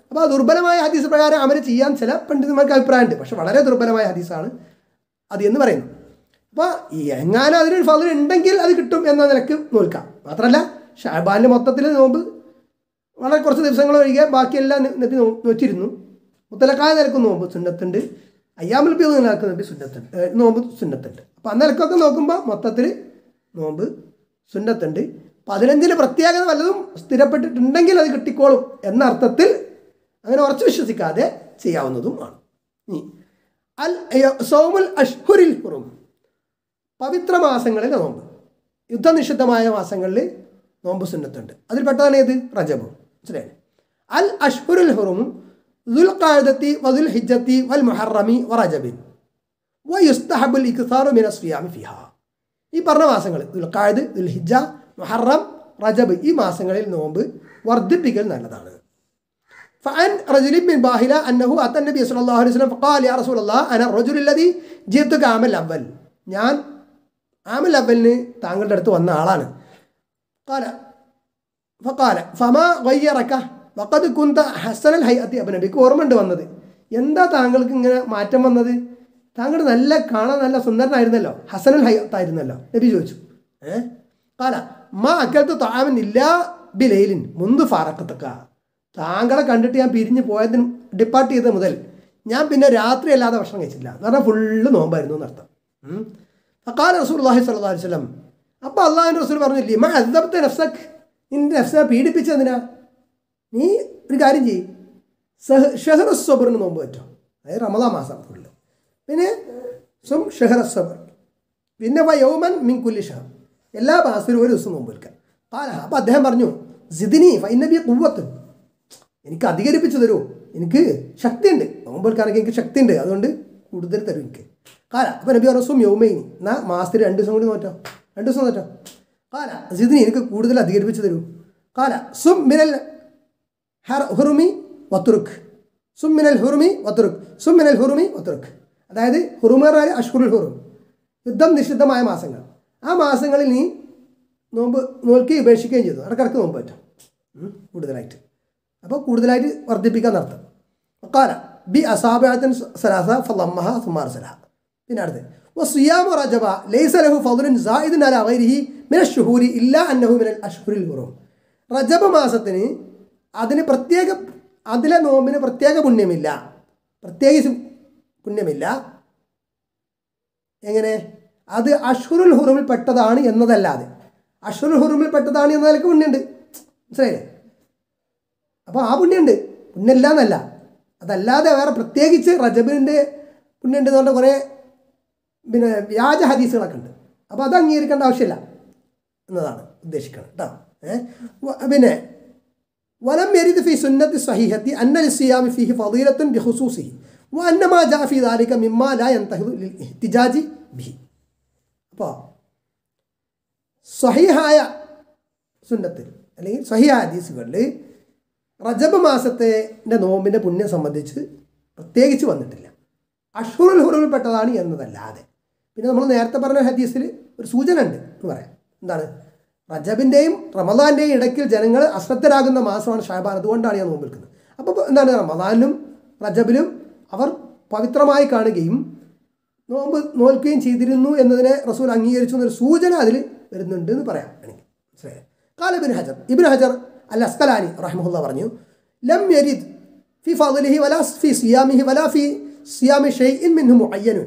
അപ്പോൾ ആ ദുർബലമായ ഹദീസ് പ്രകാരം അമൽ ചെയ്യാൻ ചില പണ്ഡിതന്മാർക്ക് അഭിപ്രായമുണ്ട് പക്ഷെ വളരെ ദുർബലമായ ഹദീസാണ് അത് എന്ന് പറയുന്നു അപ്പോൾ എങ്ങാനും അതിനൊരു ഫലം ഉണ്ടെങ്കിൽ അത് കിട്ടും എന്ന നിലക്ക് നോൽക്കാം മാത്രമല്ല ഷാബാൻ്റെ മൊത്തത്തിൽ നോമ്പ് വളരെ കുറച്ച് ദിവസങ്ങൾ ഒഴികെ ബാക്കിയെല്ലാം ന- നബി നോ- നോറ്റിരുന്നു മുത്തലക്കായ നിലക്ക് നോമ്പ് സുന്നത്തുണ്ട് അയ്യാമുൽ ബി നിലക്ക് നബി സുന്നത്തുണ്ട് ഏ, നോമ്പ് സുന്നത്തുണ്ട് അപ്പോൾ ആ നിലക്കൊക്കെ നോക്കുമ്പോൾ മൊത്തത്തിൽ നോമ്പ് സുന്നത്തുണ്ട് പതിനഞ്ചിന് പ്രത്യേകത വല്ലതും സ്ഥിരപ്പെട്ടിട്ടുണ്ടെങ്കിൽ അത് കിട്ടിക്കോളും എന്ന അർത്ഥത്തിൽ അങ്ങനെ ഉറച്ചു വിശ്വസിക്കാതെ ചെയ്യാവുന്നതുമാണ് ഇനി അൽ സോമുൽ അഷ്ഹുരിൽ ഹുറും പവിത്ര മാസങ്ങളിൽ നോമ്പ് യുദ്ധനിഷിദ്ധമായ മാസങ്ങളിൽ നോമ്പ് സുന്നത്തുണ്ട് അതിൽ പെട്ടതാണ് ഏത് റജബ് മനസ്സിലായി അൽ അഷ്ഹുറുൽ ഹുറും ദുൽ ഖാദത്തി വദുൽ ഹിജ്ജത്തി വൽ മുഹറമി വറജബിൻ വയുസ്തഹബുൽ ഇക്സാറു മിന സിയാമി ഫിഹ ഈ പറഞ്ഞ മാസങ്ങൾ ദുൽഖായത് ദുൽഹിജ മുഹറം റജബ് ഈ മാസങ്ങളിൽ നോമ്പ് വർദ്ധിപ്പിക്കൽ നല്ലതാണ് فعن رجل من باهلة أنه أتى النبي صلى الله عليه وسلم فقال يا رسول الله أنا الرجل الذي جئتك عام الأول ഞാൻ ആമൽ അവലിന് താങ്കളുടെ അടുത്ത് വന്ന ആളാണ് قال فقال فما غيرك وقد كنت حسن الهيئة ابن നബിക്ക് ഓർമ്മയുണ്ട് വന്നത് എന്താ താങ്കൾക്ക് ഇങ്ങനെ മാറ്റം വന്നത് താങ്കൾ നല്ല കാണാൻ നല്ല സുന്ദരനായിരുന്നല്ലോ ഹസനുൽ ഹയ്യത്തായിരുന്നല്ലോ നബി ചോദിച്ചു ഏ കാല മാ അക്കലത്ത് താമൻ ഇല്ല ബിലയിലിൻ മുന്ത് ഫാറക്കത്തക്ക താങ്കളെ കണ്ടിട്ട് ഞാൻ പിരിഞ്ഞ് പോയതിന് ഡിപ്പാർട്ട് ചെയ്ത മുതൽ ഞാൻ പിന്നെ രാത്രി അല്ലാതെ ഭക്ഷണം കഴിച്ചില്ല എന്ന് പറഞ്ഞാൽ ഫുള്ള് നോമ്പായിരുന്നു എന്നർത്ഥം ഉം. ഫഖാല റസൂൽ അള്ളാഹി സ്വല്ലല്ലാഹു അലൈഹി വസല്ലം അപ്പോൾ അള്ളാഹുവിൻ്റെ റസൂൽ പറഞ്ഞു ലിമ അദ്ദബ്ത നഫ്സക് നിന്റെ നഫ്സിനെ പീഡിപ്പിച്ചതിനാ നീ ഒരു കാര്യം ചെയ്യ് സഹ ഷെഹർ സബറിന് നോമ്പ് പറ്റും അതായത് റമദാ മാസം ഫുള്ള് പിന്നെ സും ഷെഹർ സബർ പിന്നെ വ യൗമൻ മിൻ കുല്ലി ഷഹർ എല്ലാ മാസത്തിലും ഒരു ദിവസം നോമ്പ് എടുക്കാം കാല അപ്പോൾ അദ്ദേഹം പറഞ്ഞു സിദിനി ഫൈനബി കുവ്വത്ത് എനിക്ക് അധികരിപ്പിച്ച് തരൂ എനിക്ക് ശക്തിയുണ്ട് നോമ്പ് എടുക്കാനൊക്കെ എനിക്ക് ശക്തിയുണ്ട് അതുകൊണ്ട് കൂടുതൽ തരും എനിക്ക് കാല അപ്പോൾ നബി പറഞ്ഞു സും യൗമൈനി എന്നാൽ മാസത്തിൽ രണ്ട് ദിവസം കൂടി നോറ്റോ രണ്ട് ദിവസം നോറ്റോ കാല സിദിനി എനിക്ക് കൂടുതൽ അധികരിപ്പിച്ച് തരൂ കാല സും മിനൽ ഹർ ഹുറുമി വത്തുറുക്ക് സുമ്മിനൽ ഹുറുമി വത്തുറുക്ക് സുമ്മിനൽ ഹുറുമി വത്തുറുക്ക് അതായത് ഹുറുമ പറഞ്ഞാൽ അഷ്ഹുറുൽ ഹുറും യുദ്ധം നിഷിദ്ധമായ മാസങ്ങൾ ആ മാസങ്ങളിൽ നീ നോമ്പ് നോൽക്കുകയും ഉപേക്ഷിക്കുകയും ചെയ്തു ഇടക്കിടക്ക് നോമ്പ് പറ്റും ഉം, കൂടുതലായിട്ട് അപ്പോൾ കൂടുതലായിട്ട് വർദ്ധിപ്പിക്കാൻ നടത്തും കാല ബി അസാബാത്തൻ സലാസ ഫലമ്മഹ സുമാർ സലാഹ പിന്നെ അടുത്ത് وصيام رجب ليس له فضل زائد على غيره من الشهور إلا أنه من الأشهر الحرم റജബ് മാസത്തിന് അതിന് പ്രത്യേക അതിലെ നോമ്പിന് പ്രത്യേക പുണ്യമില്ല പ്രത്യേകിച്ച് പുണ്യമില്ല എങ്ങനെ അത് അഷ്ഹുറുൽ ഹുറുമിൽ പെട്ടതാണ് എന്നതല്ലാതെ അഷ്ഹുറുൽ ഹുറുമിൽ പെട്ടതാണ് എന്ന നിലക്ക് പുണ്യമുണ്ട് മനസ്സിലായില്ലേ അപ്പോൾ ആ പുണ്യമുണ്ട് പുണ്യമില്ല എന്നല്ല അതല്ലാതെ വേറെ പ്രത്യേകിച്ച് റജബിൻ്റെ പുണ്യമുണ്ട് എന്ന് പറഞ്ഞ കുറേ പിന്നെ വ്യാജ ഹദീസുകളൊക്കെ ഉണ്ട് അപ്പോൾ അത് അംഗീകരിക്കേണ്ട ആവശ്യമില്ല എന്നതാണ് ഉദ്ദേശിക്കുന്നത് കേട്ടോ ഏഹ് വ- പിന്നെ ولم يرد في سنة الصحيحة أن للصيام فيه فضيلة بخصوصه وأن ما جاء في ذلك مما لا ينتهي للاحتجاج به അപ്പോൾ സ്വഹീഹായ സുന്നത്തിൽ അല്ലെങ്കിൽ സ്വഹീഹ ഹദീസുകളിൽ റജബ് മാസത്തെ നോമ്പിൻ്റെ പുണ്യം സംബന്ധിച്ച് പ്രത്യേകിച്ച് വന്നിട്ടില്ല അഷ്ഹുറുൽ ഹുറുമിൽപ്പെട്ടതാണ് എന്നതല്ലാതെ പിന്നെ നമ്മൾ നേരത്തെ പറഞ്ഞ ഹദീസിൽ ഒരു സൂചന ഉണ്ട് എന്ന് പറയാം എന്താണ് റജബിൻ്റെയും റമദാൻ്റെയും ഇടയ്ക്കിൽ ജനങ്ങൾ അശ്രദ്ധരാകുന്ന മാസമാണ് ഷാബാൻ അതുകൊണ്ടാണ് ഞാൻ നോമ്പ് എടുക്കുന്നത് അപ്പോൾ എന്താണ് റമദാനിലും റജബിലും അവർ പവിത്രമായി കാണുകയും നോമ്പ് നോൽക്കുകയും ചെയ്തിരുന്നു എന്നതിനെ റസൂൽ അംഗീകരിച്ചു എന്നൊരു സൂചന അതിൽ വരുന്നുണ്ട് എന്ന് പറയാം എനിക്ക് മനസ്സിലായോ കാല ഇബിൻ ഹജർ ഇബിൻ ഹജർ അൽ അസ്കലാനി റഹ്മുല്ല പറഞ്ഞു ലം യരിദ് ഫി ഫضലിഹി വലാ ഫി സിയാമിഹി വലാ ഫി സിയാമി ഷെയ്ഇൻ മിൻഹു മുഅയ്യനുൻ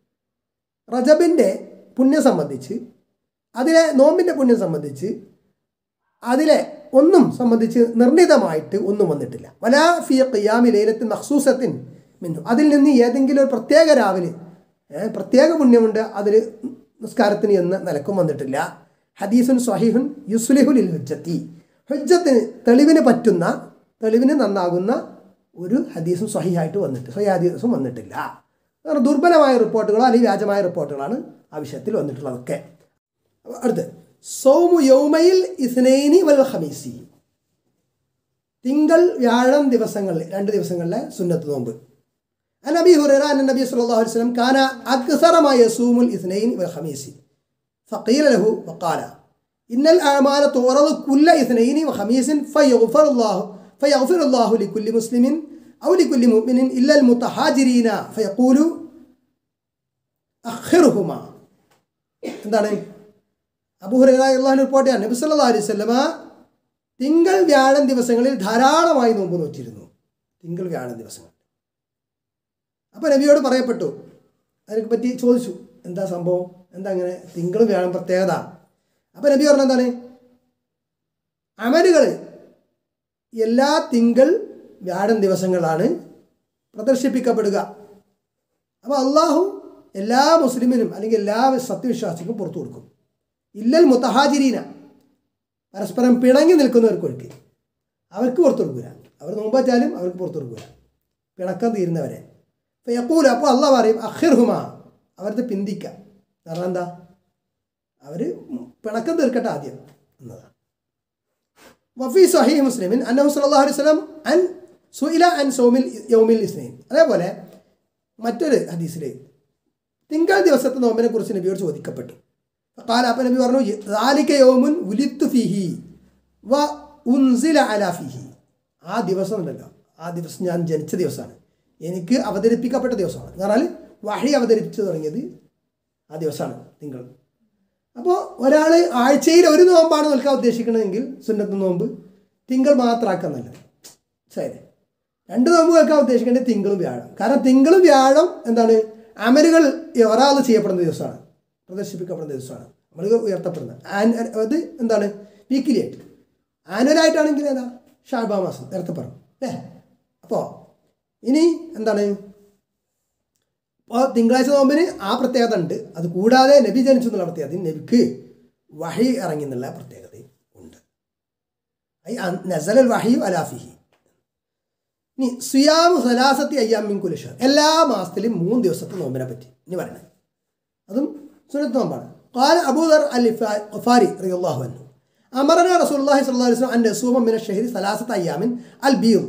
റജബിൻ്റെ പുണ്യം സംബന്ധിച്ച് അതിലെ നോമ്പിൻ്റെ പുണ്യം സംബന്ധിച്ച് അതിലെ ഒന്നും സംബന്ധിച്ച് നിർണിതമായിട്ട് ഒന്നും വന്നിട്ടില്ല വലാ ഫി ഖിയാമി ലൈലത്തിൻ മഖ്സൂസത്തിൻ മിന്നു അതിൽ നിന്ന് ഏതെങ്കിലും ഒരു പ്രത്യേക രാവിലെ ഏ, പ്രത്യേക പുണ്യമുണ്ട് അതിൽ നിസ്കാരത്തിന് എന്ന് നിലക്കും വന്നിട്ടില്ല ഹദീസുൻ സ്വഹീഹുൻ യുസ്ലിഹുലിൽ ഹുജ്ജത്തി ഹുജ്ജത്തിന് തെളിവിന് പറ്റുന്ന തെളിവിന് നന്നാകുന്ന ഒരു ഹദീസും സ്വഹിയായിട്ട് വന്നിട്ട് സ്വഹി ഹദീസും വന്നിട്ടില്ല കാരണം ദുർബലമായ റിപ്പോർട്ടുകളോ അല്ലെങ്കിൽ വ്യാജമായ റിപ്പോർട്ടുകളാണ് ആ വിഷയത്തിൽ വന്നിട്ടുള്ളതൊക്കെ അടുത്ത് സൗമു യൗമയിൽ ഇസ്നൈനി വൽ ഖമീസി തിങ്കൾ വ്യാഴം ദിവസങ്ങളിൽ രണ്ട് ദിവസങ്ങളിലെ സുന്നത്ത് നോമ്പ് عن ابي هريره ان النبي صلى الله عليه وسلم كان اكثر ما يصوم الاثنين والخميس فقيل له وقال ان الاعمال تعرض كل اثنين وخميس فيغفر الله فيغفر الله لكل مسلم أو لكل مؤمن إلا المتهاجرين فيقول أخرهما എന്താണ് അബുഹുറാഹു റിപ്പോർട്ട് ചെയ്യാൻ നബി സല്ലല്ലാഹു അലൈഹി വസല്ലമ തിങ്കൾ വ്യാഴം ദിവസങ്ങളിൽ ധാരാളമായി നോമ്പ് നോറ്റിരുന്നു തിങ്കൾ വ്യാഴം ദിവസങ്ങൾ അപ്പോൾ നബിയോട് പറയപ്പെട്ടു അതിനെ പറ്റി ചോദിച്ചു എന്താ സംഭവം എന്താ അങ്ങനെ തിങ്കൾ വ്യാഴം പ്രത്യേകത അപ്പോൾ നബി പറഞ്ഞ എന്താണ് അമലുകൾ എല്ലാ തിങ്കൾ വ്യാഴം ദിവസങ്ങളാണ് പ്രദർശിപ്പിക്കപ്പെടുക അപ്പോൾ അള്ളാഹു എല്ലാ മുസ്ലിമിനും അല്ലെങ്കിൽ എല്ലാ സത്യവിശ്വാസിക്കും പുറത്തു കൊടുക്കും ഇല്ലൽ മുത്തഹാജിരീന പരസ്പരം പിണങ്ങി നിൽക്കുന്നവർക്കൊഴുക്കി അവർക്ക് പുറത്തു കൊടുക്കില്ല അവർ നോമ്പാച്ചാലും അവർക്ക് പുറത്തു കൊടുക്കില്ല പിണക്കം തീരുന്നവരെ അപ്പോൾ യക്കൂല അപ്പോൾ അള്ളാഹ് പറയും അഹിർഹുമ അവരത് പിന്തിക്കാം കാരണം എന്താ അവർ പിണക്കം തീർക്കട്ടെ ആദ്യം എന്നതാണ് വഫി സഹീഹ് മുസ്ലിമിൻ അന്നഹു സല്ലല്ലാഹു അലൈഹി വസല്ലം അൻ സുഇല അൻ സൗമിൽ യൗമിൽ ഇസ്നൈൻ അതേപോലെ മറ്റൊരു ഹദീസിൽ തിങ്കൾ ദിവസത്തെ നോമ്പിനെ കുറിച്ച് നബിയോട് ചോദിക്കപ്പെട്ടു കാല അപ്പം നബി പറഞ്ഞു ദാലിക യൗമുൻ ഉലിത്തു ഫിഹി വ ഉൻസില അല ഫിഹി ആ ദിവസം ഉണ്ടല്ലോ ആ ദിവസം ഞാൻ ജനിച്ച ദിവസമാണ് എനിക്ക് അവതരിപ്പിക്കപ്പെട്ട ദിവസമാണ് എന്ന് പറഞ്ഞാൽ വഹി അവതരിപ്പിച്ചു തുടങ്ങിയത് ആ ദിവസമാണ് തിങ്കൾ അപ്പോൾ ഒരാൾ ആഴ്ചയിൽ ഒരു നോമ്പാണ് നിൽക്കാൻ ഉദ്ദേശിക്കണമെങ്കിൽ സുന്നത്ത് നോമ്പ് തിങ്കൾ മാത്രമാക്കാൻ നല്ലത് ശരി രണ്ട് നോമ്പ് കേൾക്കാൻ ഉദ്ദേശിക്കേണ്ടത് തിങ്കളും വ്യാഴം കാരണം തിങ്കളും വ്യാഴം എന്താണ് അമലുകൾ ഒരാൾ ചെയ്യപ്പെടുന്ന ദിവസമാണ് പ്രദർശിപ്പിക്കപ്പെടുന്ന ദിവസമാണ് നമ്മൾ ഉയർത്തപ്പെടുന്നത് ആൻ അത് എന്താണ് വീക്കിലി ആയിട്ട് ആനുവലായിട്ടാണെങ്കിൽ ഏതാ ഷാബാ മാസം നേരത്തെ പറഞ്ഞു അല്ലേ അപ്പോൾ ഇനി എന്താണ് അപ്പോൾ തിങ്കളാഴ്ച നോമ്പിന് ആ പ്രത്യേകത ഉണ്ട് അത് കൂടാതെ നബി ജനിച്ചു എന്നുള്ള പ്രത്യേകത നബിക്ക് വഹി ഇറങ്ങി എന്നുള്ള പ്രത്യേകത ഉണ്ട് ഐ നസലൽ വഹിയു അലാഫിഹി ഇനി സുയാമു സലാസത്തി അയ്യാമിൻ കുലിഷ എല്ലാ മാസത്തിലും മൂന്ന് ദിവസത്തെ നോമ്പിനെ പറ്റി ഇനി പറയണേ അതും സുനത്ത് നോമ്പാണ് قال أبو ذر الغفاري رضي الله عنه أمرنا رسول الله صلى الله عليه وسلم أن نصوم من الشهر ثلاثة أيام البيض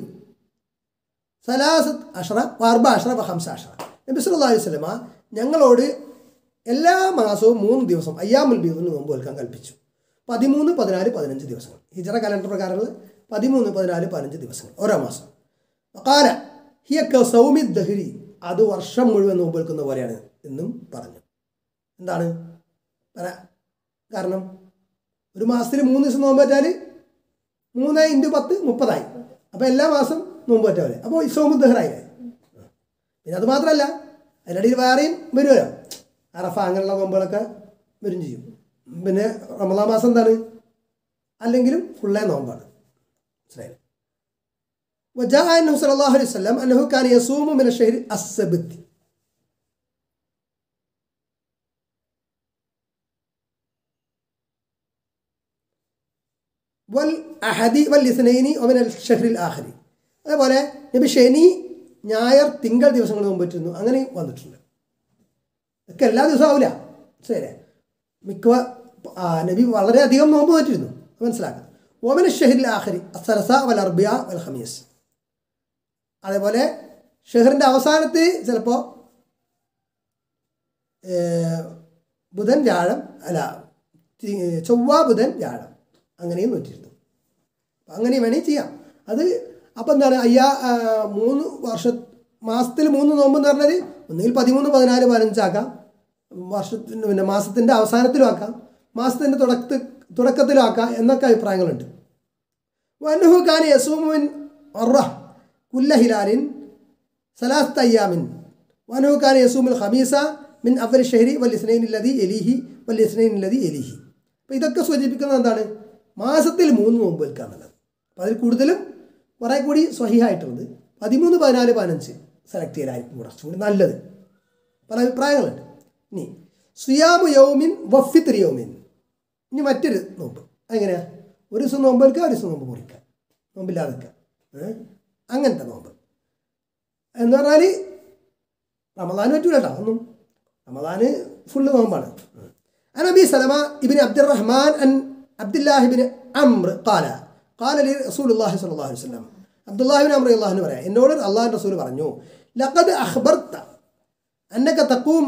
ثلاثة عشرة وأربع عشرة وخمسة عشرة നബി സല്ലല്ലാഹു അലൈഹി വസല്ലമ ഞങ്ങളോട് എല്ലാ മാസവും മൂന്ന് ദിവസം അയ്യാമുൽ ബീദിന് നോമ്പ് വെൽക്കാൻ കൽപ്പിച്ചു പതിമൂന്ന് പതിനാല് പതിനഞ്ച് ദിവസങ്ങൾ ഹിജറ കലണ്ടർ പ്രകാരമുള്ള പതിമൂന്ന് പതിനാല് പതിനഞ്ച് ദിവസങ്ങൾ ഓരോ മാസം കാല ഹിയക്ക സൗമി ദഹരി അത് വർഷം മുഴുവൻ നോമ്പ് വെൽക്കുന്ന പോലെയാണ് എന്നും പറഞ്ഞു എന്താണ് പറ കാരണം ഒരു മാസത്തിൽ മൂന്ന് ദിവസം നോമ്പ് വെച്ചാൽ മൂന്ന് ഇൻറ്റു പത്ത് മുപ്പതായി അപ്പോൾ എല്ലാ മാസം നോമ്പ് പറ്റാ പോലെ അപ്പോൾ സൗമു ദഹറായില്ലേ പിന്നെ അത് മാത്രമല്ല അതിനിടയിൽ വേറെയും വരുമല്ലോ അറഫ അങ്ങനെയുള്ള നോമ്പുകളൊക്കെ വരും ചെയ്യും പിന്നെ റമദാ മാസം എന്താണ് അല്ലെങ്കിലും ഫുള്ളേ നോമ്പാണ് മനസ്സിലായില്ലേ وجاء أنه صلى الله عليه وسلم أنه كان يصوم من الشهر السبت والأحد والاثنين ومن الشهر الآخر അതേപോലെ നബി ശനി ഞായർ തിങ്കൾ ദിവസങ്ങൾ നോമ്പ് പറ്റുന്നു അങ്ങനെ വന്നിട്ടുണ്ട് ഒക്കെ എല്ലാ ദിവസവും ആവില്ല ശരി മിക്ക ആ, നബി വളരെയധികം നോമ്പ് പറ്റിരുന്നു മനസ്സിലാക്കാം ഓമന ഷെഹറിൽ ആഖരി അസലസ വൽ അർബിയ വൽ ഹമീസ് അതേപോലെ ഷെഹറിൻ്റെ അവസാനത്തിൽ ചിലപ്പോൾ ബുധൻ വ്യാഴം അല്ല തി- ചൊവ്വ ബുധൻ വ്യാഴം അങ്ങനെയും നോറ്റിരുന്നു അപ്പം അങ്ങനെ വേണമെങ്കിൽ ചെയ്യാം അത് അപ്പം എന്താണ് അയ്യാ ആ, മൂന്ന് വർഷ മാസത്തിൽ മൂന്ന് നോമ്പ് എന്ന് പറഞ്ഞാൽ ഒന്നുകിൽ പതിമൂന്ന് പതിനാല് പതിനഞ്ചാക്കാം വർഷത്തിന് പിന്നെ മാസത്തിൻ്റെ അവസാനത്തിലും ആക്കാം മാസത്തിൻ്റെ തുടക്ക തുടക്കത്തിലും ആക്കാം എന്നൊക്കെ അഭിപ്രായങ്ങളുണ്ട് വന്നുഹു ഖാൻ യസൂമുൻ അറ കുല്ല ഹിലാലിൻ സലാസ്ത അയ്യാമിൻ വനുഹു ഖാൻ യസൂമുൽ ഖമീസ മിൻ അവൽ ഷഹരി വൽ ഇസ്നൈൻ ഇല്ലതി എലിഹി വൽ ഇസ്നൈൻ ഇല്ലതി എലിഹി അപ്പോൾ ഇതൊക്കെ സൂചിപ്പിക്കുന്നത് എന്താണ് മാസത്തിൽ മൂന്ന് നോമ്പ് വെൽക്കുക എന്നുള്ളത് അപ്പോൾ അതിൽ കൂടുതലും കുറേ കൂടി സ്വഹിയായിട്ടുള്ളത് പതിമൂന്ന് പതിനാല് പതിനഞ്ച് സെലക്ട് ചെയ്യലായിരിക്കും കുറച്ചും കൂടി നല്ലത് പല അഭിപ്രായങ്ങളുണ്ട് ഇനി സുയാമു യൗമിൻ വഫിത്രി യൗമിൻ ഇനി മറ്റൊരു നോമ്പ് എങ്ങനെയാ ഒരു ദിവസം നോമ്പ് എടുക്കുക ഒരു ദിവസം നോമ്പ് മുറിക്കുക നോമ്പില്ലാതെ വെക്കുക ഏ? അങ്ങനത്തെ നോമ്പ് എന്ന് പറഞ്ഞാൽ റമദാൻ പറ്റൂല കേട്ടോ ഒന്നും റമദാന് ഫുള്ള് നോമ്പാണ് عن أبي سلمة ابن عبد الرحمن عن عبد الله بن عمرو قال قال لي رسول الله صلى الله عليه وسلم عبد الله بن عمرو الله പറയാം എന്നോട് അള്ളാഹു റസൂൽ പറഞ്ഞു لقد أخبرت أنك تقوم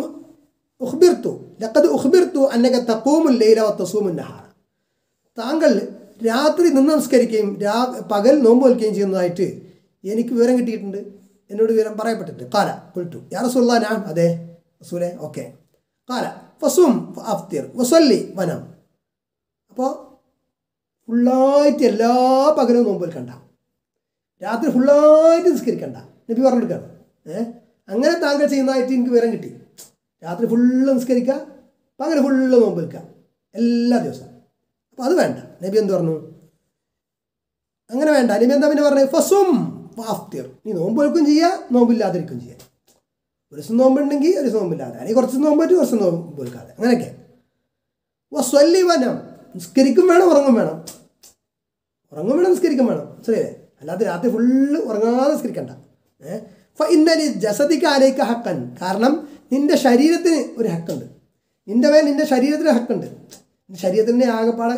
أخبرت لقد أخبرت أنك تقوم الليل وتصوم النهار താങ്കൾ രാത്രി നിന്ന് നമസ്കരിക്കുകയും രാ പകൽ നോമ്പ് വൽക്കുകയും ചെയ്യുന്നതായിട്ട് എനിക്ക് വിവരം കിട്ടിയിട്ടുണ്ട് എന്നോട് വിവരം പറയപ്പെട്ടിട്ടുണ്ട് കാല പുൽട്ടു യാ റസൂല്ലാ ഞാൻ അതെ റസൂലെ ഓക്കെ കാല ഫസും അഫ്തിർ വസല്ലി വനം അപ്പോൾ ഫുള്ളായിട്ട് എല്ലാ പകലും നോമ്പ് വെൽക്കണ്ട രാത്രി ഫുള്ളായിട്ട് നിസ്കരിക്കണ്ട നബി പറഞ്ഞെടുക്കാണ് ഏഹ് അങ്ങനെ താങ്കൾ ചെയ്യുന്നതായിട്ട് എനിക്ക് വിവരം കിട്ടി രാത്രി ഫുള്ള് നിസ്കരിക്കുക പകൽ ഫുള്ള് നോമ്പ് വെൽക്കുക എല്ലാ ദിവസവും അപ്പോൾ അത് വേണ്ട നബി എന്ത് പറഞ്ഞു അങ്ങനെ വേണ്ട നബി എന്താ പിന്നെ പറഞ്ഞത് ഫസും ഫാഫ്തിർ നീ നോമ്പ് വെൽക്കും ചെയ്യുക നോമ്പില്ലാതിരിക്കും ചെയ്യുക ഒരു ദിവസം നോമ്പുണ്ടെങ്കിൽ ഒരു ദിവസം നോമ്പില്ലാതെ അല്ലെങ്കിൽ കുറച്ച് നോമ്പ് പറ്റും കുറച്ച് നോമ്പ് വെൽക്കാതെ അങ്ങനെയൊക്കെ വസ്വല്ലി വനം നിസ്കരിക്കും വേണം ഉറങ്ങും വേണം ഉറങ്ങും വേണം നിസ്കരിക്കും വേണം ശരിയല്ലേ അല്ലാതെ രാത്രി ഫുള്ള് ഉറങ്ങാതെ നിസ്കരിക്കണ്ട ഏഹ് ഇന്നലി ജസദിക്ക് ആലേക്ക് ഹക്കൻ കാരണം നിന്റെ ശരീരത്തിന് ഒരു ഹക്കുണ്ട് നിന്റെ മേൽ നിന്റെ ശരീരത്തിന് ഹക്കുണ്ട് നിന്റെ ശരീരത്തിൻ്റെ ആകെപ്പാടെ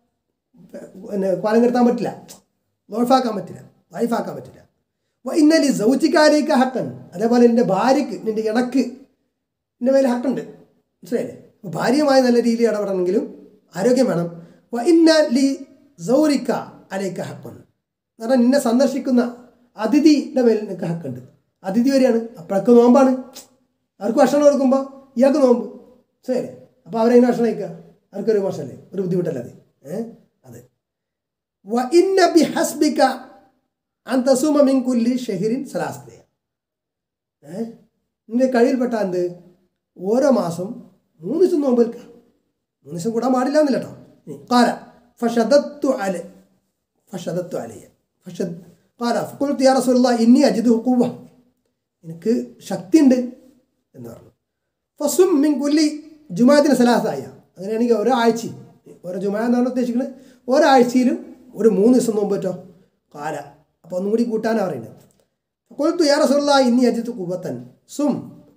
പിന്നെ പാലം കെടുത്താൻ പറ്റില്ല ലോഫാക്കാൻ പറ്റില്ല വൈഫാക്കാൻ പറ്റില്ല അപ്പോൾ ഇന്നലെ സൗച്ചിക്കാരേക്ക് ഹക്കൻ അതേപോലെ നിൻ്റെ ഭാര്യയ്ക്ക് നിൻ്റെ ഇണക്ക് നിൻ്റെ മേലെ ഹക്കുണ്ട് മനസ്സിലായില്ലേ അപ്പോൾ ഭാര്യയുമായി നല്ല രീതിയിൽ ഇടപെടണമെങ്കിലും ആരോഗ്യം വേണം വ ഇന്ന ലി സൗരിക്ക അലേക്ക ഹക്കൻ എന്ന് പറഞ്ഞാൽ നിന്നെ സന്ദർശിക്കുന്ന അതിഥിയുടെ മേൽ നിനക്ക് ഹക്കുണ്ട് അതിഥി വരികയാണ് അപ്പോഴൊക്കെ നോമ്പാണ് അവർക്ക് ഭക്ഷണം കൊടുക്കുമ്പോൾ ഇയാൾക്ക് നോമ്പ് ശരിയല്ലേ അപ്പോൾ അവരെങ്ങനെ ഭക്ഷണം കഴിക്കുക അവർക്കൊരു മോശമല്ലേ ഒരു ബുദ്ധിമുട്ടല്ലേ അത് ഏഹ് അത് വ ഇന്ന ബി ഹസ്ബിക അൻ തസൂമ മിൻ കുല്ലി ഷെഹിറിൻ സലാസ്തയ ഏഹ് നിന്റെ കഴിയിൽപ്പെട്ട എന്ത് ഓരോ മാസം മൂന്ന് ദിവസം നോമ്പ് നിൽക്കാം മൂന്ന് ദിവസം കൂടാൻ പാടില്ല എന്നില്ല കേട്ടോ ഇനി കാല ഫഷദത്തു അല ഫഷദത്തു അലയ ഫഷദ് കാല ഫുക്കുൽത്ത് യാ റസൂലുള്ള ഇന്നി അജിദ് ഹുക്കുവ എനിക്ക് ശക്തിയുണ്ട് എന്ന് പറഞ്ഞു ഫസും മിൻ കുല്ലി ജുമാത്തിന് സലാസായ അങ്ങനെയാണെങ്കിൽ ഓരോ ആഴ്ചയും ഓരോ ജുമാ എന്നാണ് ഉദ്ദേശിക്കുന്നത് ഓരോ ആഴ്ചയിലും ഒരു മൂന്ന് ദിവസം നോമ്പ് പറ്റോ കാല അപ്പോൾ ഒന്നും കൂടി കൂട്ടാനാണ് പറയുന്നത് കൊൽത്തു യാ റസൂലുള്ള ഇന്നി അജിത്ത് കുബത്തൻ സും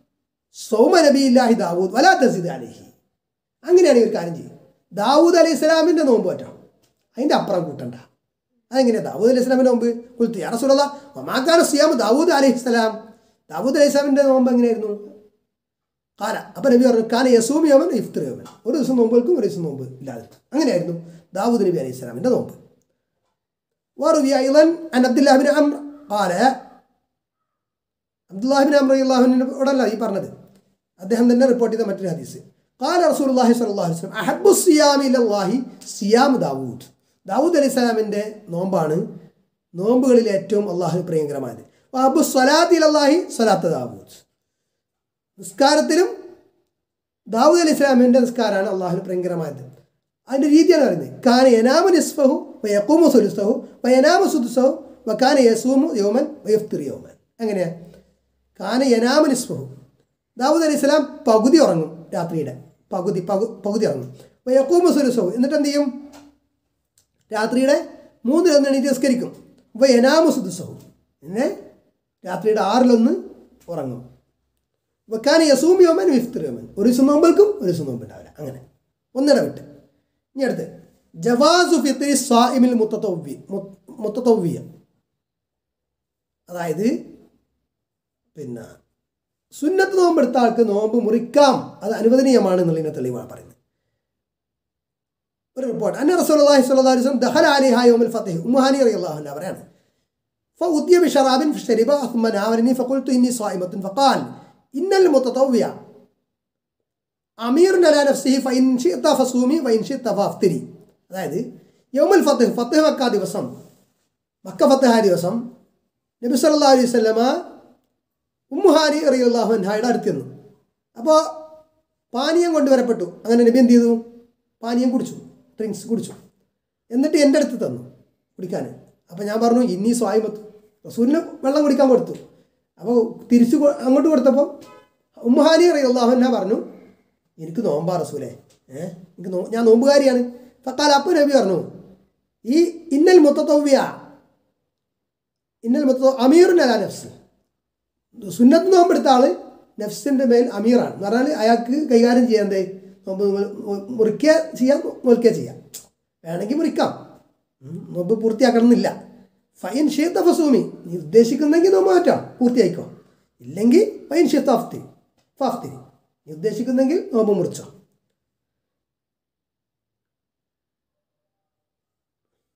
സൗമ നബിയില്ലാഹി ദാവൂദ് വലാ തസിദ് അലഹി അങ്ങനെയാണെങ്കിൽ ഒരു കാര്യം ചെയ്യും ദാവൂദ് അലൈഹി സ്വലാമിൻ്റെ നോമ്പ് പറ്റാം അതിൻ്റെ അപ്പുറം കൂട്ടണ്ട അതെങ്ങനെയാണ് ദാവൂദ് അലൈഹി സ്വലാമിൻ്റെ നോമ്പ് കൊൽത്തു യാ റസൂലുള്ള ഒമാക്കാന സിയാം ദാവൂദ് അലൈഹി സ്വലാം ദാവൂദ് അലൈഹി സ്വലാമിൻ്റെ നോമ്പ് എങ്ങനെയായിരുന്നു കാല അപ്പം നബി പറഞ്ഞു കാന യസൂമി യോമൻ ഇഫ്തർ യോമൻ ഒരു ദിവസം നോമ്പ് വെക്കും ഒരു ദിവസം നോമ്പ് ഇല്ലാതെ അങ്ങനെയായിരുന്നു ദാവൂദ് നബി അലൈഹി സ്വലാമിൻ്റെ നോമ്പ് وروي أيضا عن عبد الله بن عمرو قال عبد الله بن عمرو رضي الله عنه ഉടല്ല ഈ പറഞ്ഞത് അദ്ദേഹം തന്നെ റിപ്പോർട്ട് ചെയ്ത മറ്റൊരു ഹദീസ് قال رسول الله صلى الله عليه وسلم أحب الصيام إلى الله صيام داوود ദാവൂദ് അലൈഹി സ്വലാമിൻ്റെ നോമ്പാണ് നോമ്പുകളിൽ ഏറ്റവും അള്ളാഹു പ്രിയങ്കരമായത് അബു സ്വലാത്ത് ഇലല്ലാഹി സ്വലാത്ത് ദാവൂദ് നിസ്കാരത്തിലും ദാവൂദ് അലൈഹി സ്വലാമിൻ്റെ നിസ്കാരമാണ് അള്ളാഹുന് പ്രിയങ്കരമായത് അതിൻ്റെ രീതിയാണ് പറയുന്നത് കാന യനാമ നിസ്ഫഹു വയക്കൂമു സുലുസഹു വയനാമ സുദുസഹു വക്കാന യസൂമു യോമൻ വയഫ്തിർ യോമൻ എങ്ങനെയാ കാന യനാമ നിസ്ഫഹു ദാവൂദ് അലൈഹി സ്വലാം പകുതി ഉറങ്ങും രാത്രിയുടെ പകുതി പകു പകുതി ഉറങ്ങും വയക്കൂമു സുലുസഹു എന്നിട്ട് എന്ത് ചെയ്യും രാത്രിയുടെ മൂന്നിലൊന്ന് എണീറ്റ് നിസ്കരിക്കും വയനാമു സുദുസഹു പിന്നെ രാത്രിയുടെ ആറിലൊന്ന് ഉറങ്ങും വെക്കാൻ യസൂം യോമൻ വിഫ്തിർ യോമൻ ഒരു ദിവസം നോമ്പൽക്കും ഒരു ദിവസം നോമ്പുണ്ടാവില്ല അങ്ങനെ ഒന്നിട വിട്ട് ഇനി അടുത്ത് ജവാസു ഫിത്രി സ്വാഇമിൽ മുത്തത്തൗവ്യ മുത്തത്തൗവ്യ അതായത് പിന്നെ സുന്നത്ത് നോമ്പ് എടുത്ത ആൾക്ക് നോമ്പ് മുറിക്കാം അത് അനുവദനീയമാണ് എന്നുള്ളതിനെ തെളിവാണ് പറയുന്നത് ഒരു റിപ്പോർട്ട് അന്ന റസൂലുള്ളാഹി സ്വല്ലല്ലാഹു അലൈഹി വസല്ലം ദഖല അലൈഹ യൗമുൽ ഫത്ഹ് ഉമ്മുഹാനി റളിയല്ലാഹു അൻഹ പറയാണ് فأتي بشراب فشرب ثم ناولني فقلت إني صائمة فقال إن المتطوع അമീറിൻ അല നഫ്സിഹി ഫൈൻ ഷിത്ത ഫസൂമി വൈൻ ഷിത്ത ഫാഫ്തിരി അതായത് യൗമുൽ ഫത്തഹ് ഫത്തഹ് മക്ക ദിവസം മക്ക ഫത്തഹ ദിവസം നബി സല്ലല്ലാഹു അലൈഹി വസല്ലമ ഉമ്മുഹാരി റളിയല്ലാഹു അൻഹയുടെ അടുത്ത് ചെന്നു അപ്പോൾ പാനീയം കൊണ്ടുവരപ്പെട്ടു അങ്ങനെ നബി എന്ത് ചെയ്തു പാനീയം കുടിച്ചു ഡ്രിങ്ക്സ് കുടിച്ചു എന്നിട്ട് എൻ്റെ അടുത്ത് തന്നു കുടിക്കാൻ അപ്പോൾ ഞാൻ പറഞ്ഞു ഇന്നീ സ്വായ്മത്ത് റസൂലിന് വെള്ളം കുടിക്കാൻ കൊടുത്തു അപ്പോൾ തിരിച്ചു കൊ- അങ്ങോട്ട് കൊടുത്തപ്പോൾ ഉമ്മുഹാനി റളിയല്ലാഹു അൻഹ പറഞ്ഞു എനിക്ക് നോമ്പാ റസൂലേ ഏഹ് എനിക്ക് നോ ഞാൻ നോമ്പുകാരിയാണ് ഫക്കാൽ അപ്പോൾ നബി പറഞ്ഞു ഈ ഇന്നൽ മുത്തത്തവ്യ ഇന്നൽ മുത്ത അമീറുൻ അല നഫ്സ് സുന്നത്ത് നോമ്പെടുത്ത ആള് നഫ്സിൻ്റെ മേൽ അമീറാണ് എന്ന് പറഞ്ഞാൽ അയാൾക്ക് കൈകാര്യം ചെയ്യാൻ എന്തേ നോമ്പ് മു- മുറിക്കുക ചെയ്യാം നോൽക്കുക ചെയ്യാം വേണമെങ്കിൽ മുറിക്കാം ഉം, നോമ്പ് പൂർത്തിയാക്കണം എന്നില്ല ഫൈൻ ഷീത്ത ഫസൂമി നീ ഉദ്ദേശിക്കുന്നെങ്കിൽ നോമ്പ് മാറ്റാം പൂർത്തിയായിക്കോ ഇല്ലെങ്കിൽ ഫൈൻ ഷീത്ത ഫാഫ്തി ഫാഫ്തി നീ ഉദ്ദേശിക്കുന്നെങ്കിൽ നോമ്പ് മുറിച്ചോ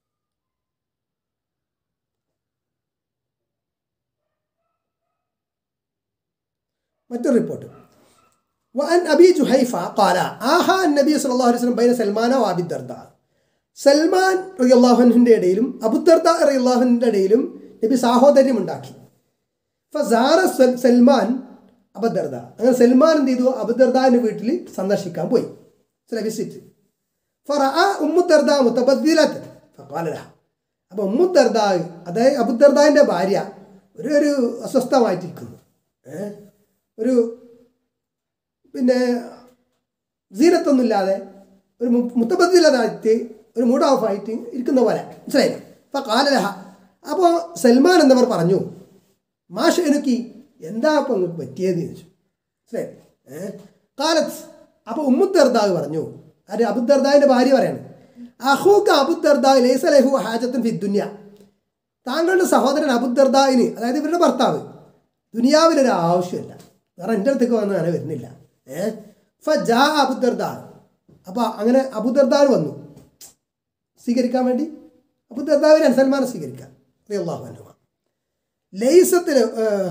മറ്റൊരു റിപ്പോർട്ട് وعن أبي جحيفة قال آها النبي صلى الله عليه وسلم بين سلمان وأبي الدرداء സൽമാൻ റളിയല്ലാഹുവിൻ്റെ ഇടയിലും അബുദർദ റളിയല്ലാഹുവിൻ്റെ ഇടയിലും നബി സാഹോദര്യം ഉണ്ടാക്കി ഫസാറ സൽ- സൽമാൻ അബുദർദ അങ്ങനെ സൽമാൻ എന്ത് ചെയ്തു അബുദർദാന്റെ വീട്ടിൽ സന്ദർശിക്കാൻ പോയി ചില വിസിറ്റ് ഫറഅ ഉമ്മുദർദ മുത്തബദ്ദിലത്ത് ഫഖാല ലഹ അപ്പോൾ ഉമ്മുദർദ അതായത് അബുദർദാന്റെ ഭാര്യ ഒരു ഒരു അസ്വസ്ഥമായിട്ടിരിക്കുന്നു ഏ? ഒരു പിന്നെ സീനത്തൊന്നുമില്ലാതെ ഒരു മുത്തബദ്ദിലതായിട്ട് ഒരു മൂഡ് ഓഫ് ആയിട്ട് ഇരിക്കുന്ന പോലെ മനസ്സിലായില്ലേ അപ്പം കാലലഹ അപ്പോൾ സൽമാൻ എന്നവർ പറഞ്ഞു മാഷ എനിക്ക് എന്താ അപ്പം നിങ്ങൾക്ക് പറ്റിയത് എന്ന് ചോദിച്ചു മനസ്സിലായി ഏഹ് കാലത്ത് അപ്പോൾ ഉമ്മുദർദാവ് പറഞ്ഞു ആര് അബുദർദാവിൻ്റെ ഭാര്യ പറയാണ് അഹൂക്ക് അബുദർദാവ് ലേസലഹു ഹാജത്തും ഫിദ്ദുന്യ താങ്കളുടെ സഹോദരൻ അബുദർദാവിന് അതായത് ഇവരുടെ ഭർത്താവ് ദുനിയാവിലൊരു ആവശ്യമില്ല കാരണം എൻ്റെ അടുത്തേക്ക് വന്ന് അങ്ങനെ വരുന്നില്ല ഏ ഫ ജാ അബുദർദാവ് അപ്പോൾ അങ്ങനെ അബുദർദാവ് വന്നു സ്വീകരിക്കാൻ വേണ്ടി അബുദർദാവിനെ സൽമാനെ സ്വീകരിക്കാൻ അള്ളാഹു അനുമ ലൈസത്തിന്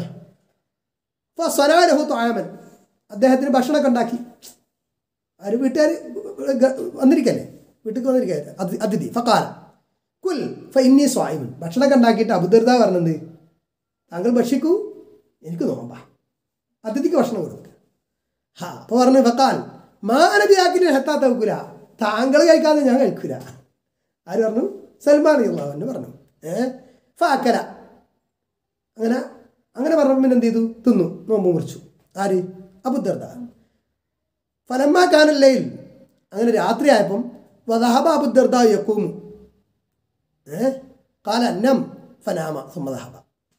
സ്വനാലഹു തോയമൻ അദ്ദേഹത്തിന് ഭക്ഷണമൊക്കെ ഉണ്ടാക്കി ആര് വീട്ടുകാർ വന്നിരിക്കല്ലേ വീട്ടിൽ വന്നിരിക്കല്ലേ അതി- അതിഥി ഫക്കാല കുൽ ഫ ഇന്നി സ്വായിമൻ ഭക്ഷണമൊക്കെ ഉണ്ടാക്കിയിട്ട് അബുദർദ പറഞ്ഞത് താങ്കൾ ഭക്ഷിക്കൂ എനിക്ക് നോമ്പാ അതിഥിക്ക് ഭക്ഷണം കൊടുക്കുക ഹാ അപ്പോൾ പറഞ്ഞു ഫക്കാൽ മാനബിയാക്കിന് ഹെത്താത്ത വെക്കൂല താങ്കൾ കഴിക്കാതെ ഞാൻ കഴിക്കൂല ആര് പറഞ്ഞു സൽമാൻ അള്ളാഹുവിന് പറഞ്ഞു ഏ ഫാക്കല അങ്ങനെ അങ്ങനെ പറഞ്ഞപ്പോൾ പിന്നെ എന്ത് ചെയ്തു തിന്നു നോമ്പ് മുറിച്ചു ആര് അബുദർദ ഫലമ്മ കാനല്ലയിൽ അങ്ങനെ രാത്രിയായപ്പം വദഹബ അബുദർദ യക്കൂമു ഏ കാല അന്നം ഫനാമ സുമ്മദഹബ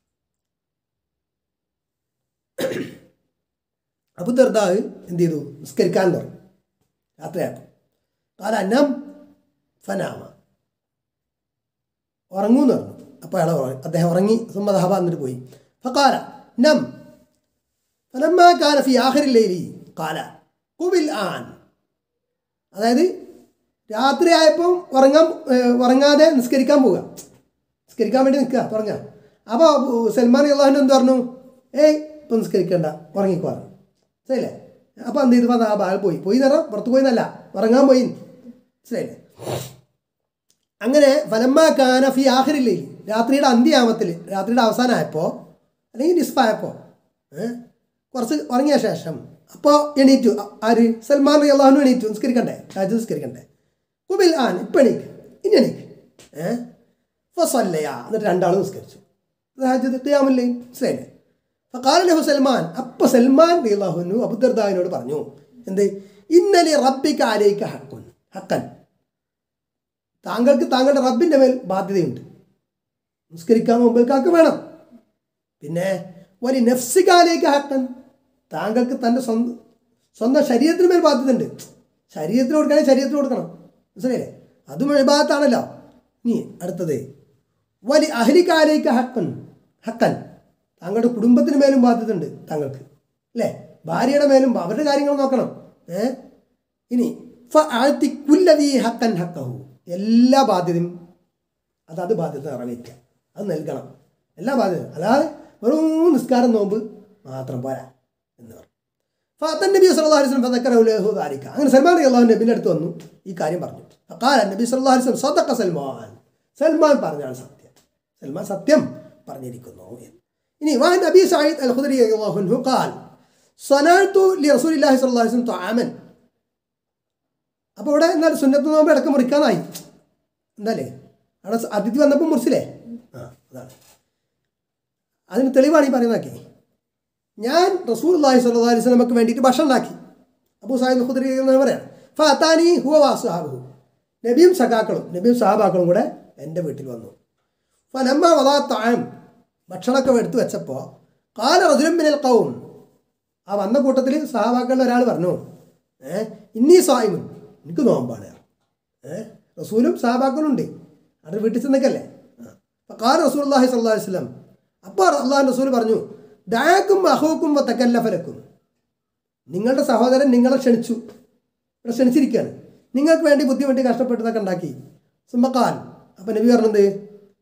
അബുദർദാവ് എന്ത് ചെയ്തു നിസ്കരിക്കാൻ തുടങ്ങി രാത്രിയായപ്പോൾ കാല അന്നം ഫനാമ ഉറങ്ങൂന്ന് പറഞ്ഞു അപ്പോൾ അയാൾ ഉറങ്ങി അദ്ദേഹം ഉറങ്ങി സുമ്മദഹബ എന്നിട്ട് പോയി ഫക്കാല നം ഫലമ്മ കാല ഫി ആഖിരില്ലൈലി കാല കുബിൽ ആൻ അതായത് രാത്രിയായപ്പോൾ ഉറങ്ങാൻ ഏഹ്, ഉറങ്ങാതെ നിസ്കരിക്കാൻ പോവുക നിസ്കരിക്കാൻ വേണ്ടി നിൽക്കുക ഉറങ്ങുക അപ്പോൾ സൽമാൻ അള്ളാഹുൻ എന്ത് പറഞ്ഞു ഏയ് ഇപ്പം നിസ്കരിക്കണ്ട ഉറങ്ങിക്കോ പറഞ്ഞു ശരിയല്ലേ അപ്പോൾ എന്ത് ചെയ്തു ആ ബാൽ പോയി പോയി എന്ന് പറഞ്ഞാൽ പുറത്ത് പോയി എന്നല്ല ഉറങ്ങാൻ പോയി ശരിയല്ലേ അങ്ങനെ ഫലമ്മ കാന ഫി ആഖിരില്ലേ രാത്രിയുടെ അന്ത്യാമത്തിൽ രാത്രിയുടെ അവസാനമായപ്പോൾ അല്ലെങ്കിൽ നിസ്പായപ്പോൾ കുറച്ച് ഉറങ്ങിയ ശേഷം അപ്പോൾ എണീറ്റു അ- ആര് സൽമാൻ റി അള്ളാഹുനും എണീറ്റു നിസ്കരിക്കണ്ടേ രാജ്യം നിസ്കരിക്കണ്ടേ കുബിൽ ആൻ ഇപ്പം എണീക്ക് ഇനി എണീക്ക് ഏഹ് ഫസല്ലയാ എന്നിട്ട് രണ്ടാളും നിസ്കരിച്ചു രാജ്യത്ത് ഖിയാമില്ലേ മനസ്സിലായില്ലേ ഫക്കാലഹു സൽമാൻ അപ്പോൾ സൽമാൻ റി അള്ളാഹുനു അബുദർദാവിനോട് പറഞ്ഞു എന്ത് ഇന്നലെ റബ്ബിക്ക് ആലേക്ക് ഹക്കുൻ ഹക്കൻ താങ്കൾക്ക് താങ്കളുടെ റബ്ബിൻ്റെ മേൽ ബാധ്യതയുണ്ട് നിസ്കരിക്കാൻ മുമ്പിൽക്കാക്ക് വേണം പിന്നെ ഒരു നെഫ്സിക്കാലേക്ക് ഹക്കൻ താങ്കൾക്ക് തൻ്റെ സ്വന്തം സ്വന്തം ശരീരത്തിന് മേൽ ബാധ്യതയുണ്ട് ശരീരത്തിന് കൊടുക്കണമെങ്കിൽ ശരീരത്തിന് കൊടുക്കണം മനസ്സിലായില്ലേ അതും എഴുപാത്താണല്ലോ ഇനി അടുത്തത് വലി അഹലിക്കാലേക്ക് ഹക്കൻ ഹക്കൻ താങ്കളുടെ കുടുംബത്തിന് മേലും ബാധ്യതയുണ്ട് താങ്കൾക്ക് അല്ലേ ഭാര്യയുടെ മേലും അവരുടെ കാര്യങ്ങൾ നോക്കണം ഏ ഇനി ഫ ആഴ്ത്തി കുല്ലതീ ഹക്കൻ ഹക്കഹു എല്ലാ ബാധ്യതയും അതത് ബാധ്യത നിറവേറ്റുക അത് നൽകണം എല്ലാ ബാധ്യതയും അല്ലാതെ വെറും നിസ്കാരം നോമ്പ് മാത്രം പോരാ എന്ന് പറഞ്ഞു ഫാത്തൻ നബി സല്ലല്ലാഹു അലൈഹി വസല്ലം ഫദക്കറഹു ലഹു ദാലിക അങ്ങനെ സൽമാൻ റളിയല്ലാഹു നബിയുടെ അടുത്ത് വന്നു ഈ കാര്യം പറഞ്ഞു ഫഖാല നബി സല്ലല്ലാഹു അലൈഹി വസല്ലം സദഖ സൽമാൻ സൽമാൻ പറഞ്ഞാണ് സത്യം സൽമാൻ സത്യം പറഞ്ഞിരിക്കുന്നു എന്ന്. ഇനി വാൻ നബി സഈദ് അൽ ഖുദരി റളിയല്ലാഹു അൻഹു ഖാൽ സനഅതു ലി റസൂലില്ലാഹി സ്വല്ലല്ലാഹു അലൈഹി വസല്ലം തആമൻ അപ്പോൾ ഇവിടെ എന്നാൽ സുന്നത്ത് നോമ്പ് ഇടക്ക് മുറിക്കാനായി എന്താല്ലേ അവിടെ സ- അതിഥി വന്നപ്പോൾ മുറിച്ചില്ലേ ആ അതാണ് അതിന് തെളിവാണ് ഈ പറയുന്നതൊക്കെ ഞാൻ റസൂൽ അള്ളാഹി സ്വല്ലല്ലാഹു അലൈഹി വസല്ലമക്ക് വേണ്ടിയിട്ട് ഭക്ഷണം ഉണ്ടാക്കി അബൂ സാഹിബ് ഖുദരി എന്ന് പറയാം ഫാത്താനി ഹുവ വാസുഹാബു നബിയും സഖാക്കളും നബിയും സഹാബാക്കളും കൂടെ എൻ്റെ വീട്ടിൽ വന്നു ഫലമ്മ വലാ താഴം ഭക്ഷണമൊക്കെ എടുത്തു വെച്ചപ്പോൾ കാല റജുലം മിനൽ കൗം ആ വന്ന കൂട്ടത്തിൽ സഹാബാക്കളിൽ ഒരാൾ പറഞ്ഞു ഏ ഇന്നീ സായിമുൻ എനിക്ക് നോമ്പാണ് ഏ റസൂലും സഹാബാക്കളും ഉണ്ട് അവിടെ വീട്ടിൽ ചെന്നൊക്കെയല്ലേ അപ്പോൾ കാല റസൂൽ അള്ളാഹി സ്വല്ലാ വസ്ലം അപ്പോൾ അള്ളാഹു റസൂൽ പറഞ്ഞു ദായക്കും അഹോക്കും തക്കല്ലഫലക്കും നിങ്ങളുടെ സഹോദരൻ നിങ്ങളെ ക്ഷണിച്ചു ഇവിടെ ക്ഷണിച്ചിരിക്കുകയാണ് നിങ്ങൾക്ക് വേണ്ടി ബുദ്ധിമുട്ടി കഷ്ടപ്പെട്ടതൊക്കെ ഉണ്ടാക്കി സുമ്മക്കാൽ അപ്പം നബി പറഞ്ഞത്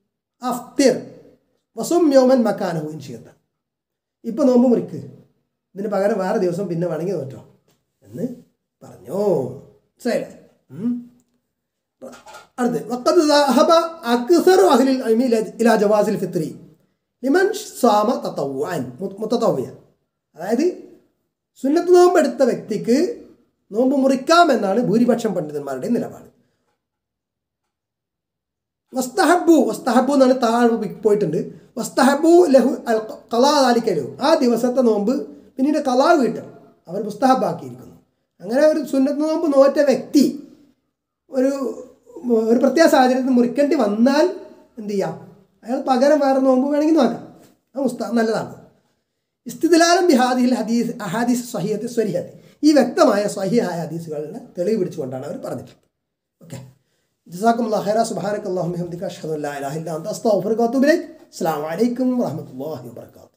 അഫ്തിർ വസും യോമൻ മക്കാനഹു ഇൻഷിയത്ത ഇപ്പം നോമ്പ് മുറിക്ക് ഇതിന് പകരം വേറെ ദിവസം പിന്നെ വേണമെങ്കിൽ നോറ്റോ എന്ന് പറഞ്ഞു മനസ്സിലായില്ലേ ഉം. അടുത്ത് വഖദ് ദഹബ അക്സറു അഹ്ലിൽ ഇൽമി ഇല- ഇലാ ജവാസിൽ ഫിത്രി ലിമൻ സ്വാമ തത്തവ്വാൻ മുത്തത്തവ്യ അതായത് സുന്നത്ത് നോമ്പ് എടുത്ത വ്യക്തിക്ക് നോമ്പ് മുറിക്കാമെന്നാണ് ഭൂരിപക്ഷം പണ്ഡിതന്മാരുടെയും നിലപാട് വസ്തഹബു വസ്തഹബു എന്നാണ് താഴെ പി- പോയിട്ടുണ്ട് വസ്തഹബു ലഹു അൽ കലാ താലിക്കലു ആ ദിവസത്തെ നോമ്പ് പിന്നീട് കലാ വീട്ടം അവർ മുസ്തഹബാക്കിയിരിക്കുന്നു അങ്ങനെ ഒരു സുന്നത്ത് നോമ്പ് നോറ്റ വ്യക്തി ഒരു ഒരു പ്രത്യേക സാഹചര്യത്തിൽ മുറിക്കേണ്ടി വന്നാൽ എന്ത് ചെയ്യാം അയാൾ പകരം വേറെ നോമ്പ് വേണമെങ്കിൽ നോക്കാം അത് മുസ്ത നല്ലതാണ് ഇസ്തിദലാലം ബിഹാദിൽ ഹദീസ് അഹാദീസ് സഹിയത്ത് സ്വരിഹത്ത് ഈ വ്യക്തമായ സഹിയായ ഹദീസുകളുടെ തെളിവ് പിടിച്ചുകൊണ്ടാണ് അവർ പറഞ്ഞിട്ടുള്ളത് ഓക്കെ ജസാക്കും അല്ലാഹ് ഖൈറ സുബ്ഹാനക അല്ലാഹുമ്മ ഹംദിക അഷ്ഹദു അല്ലാ ഇലാഹ ഇല്ല അൻത അസ്തഗ്ഫിറുക വഅത്തുബു ഇലൈക് അസ്സലാമു അലൈക്കും വറഹ്മത്തുള്ളാഹി വബറകാതുഹു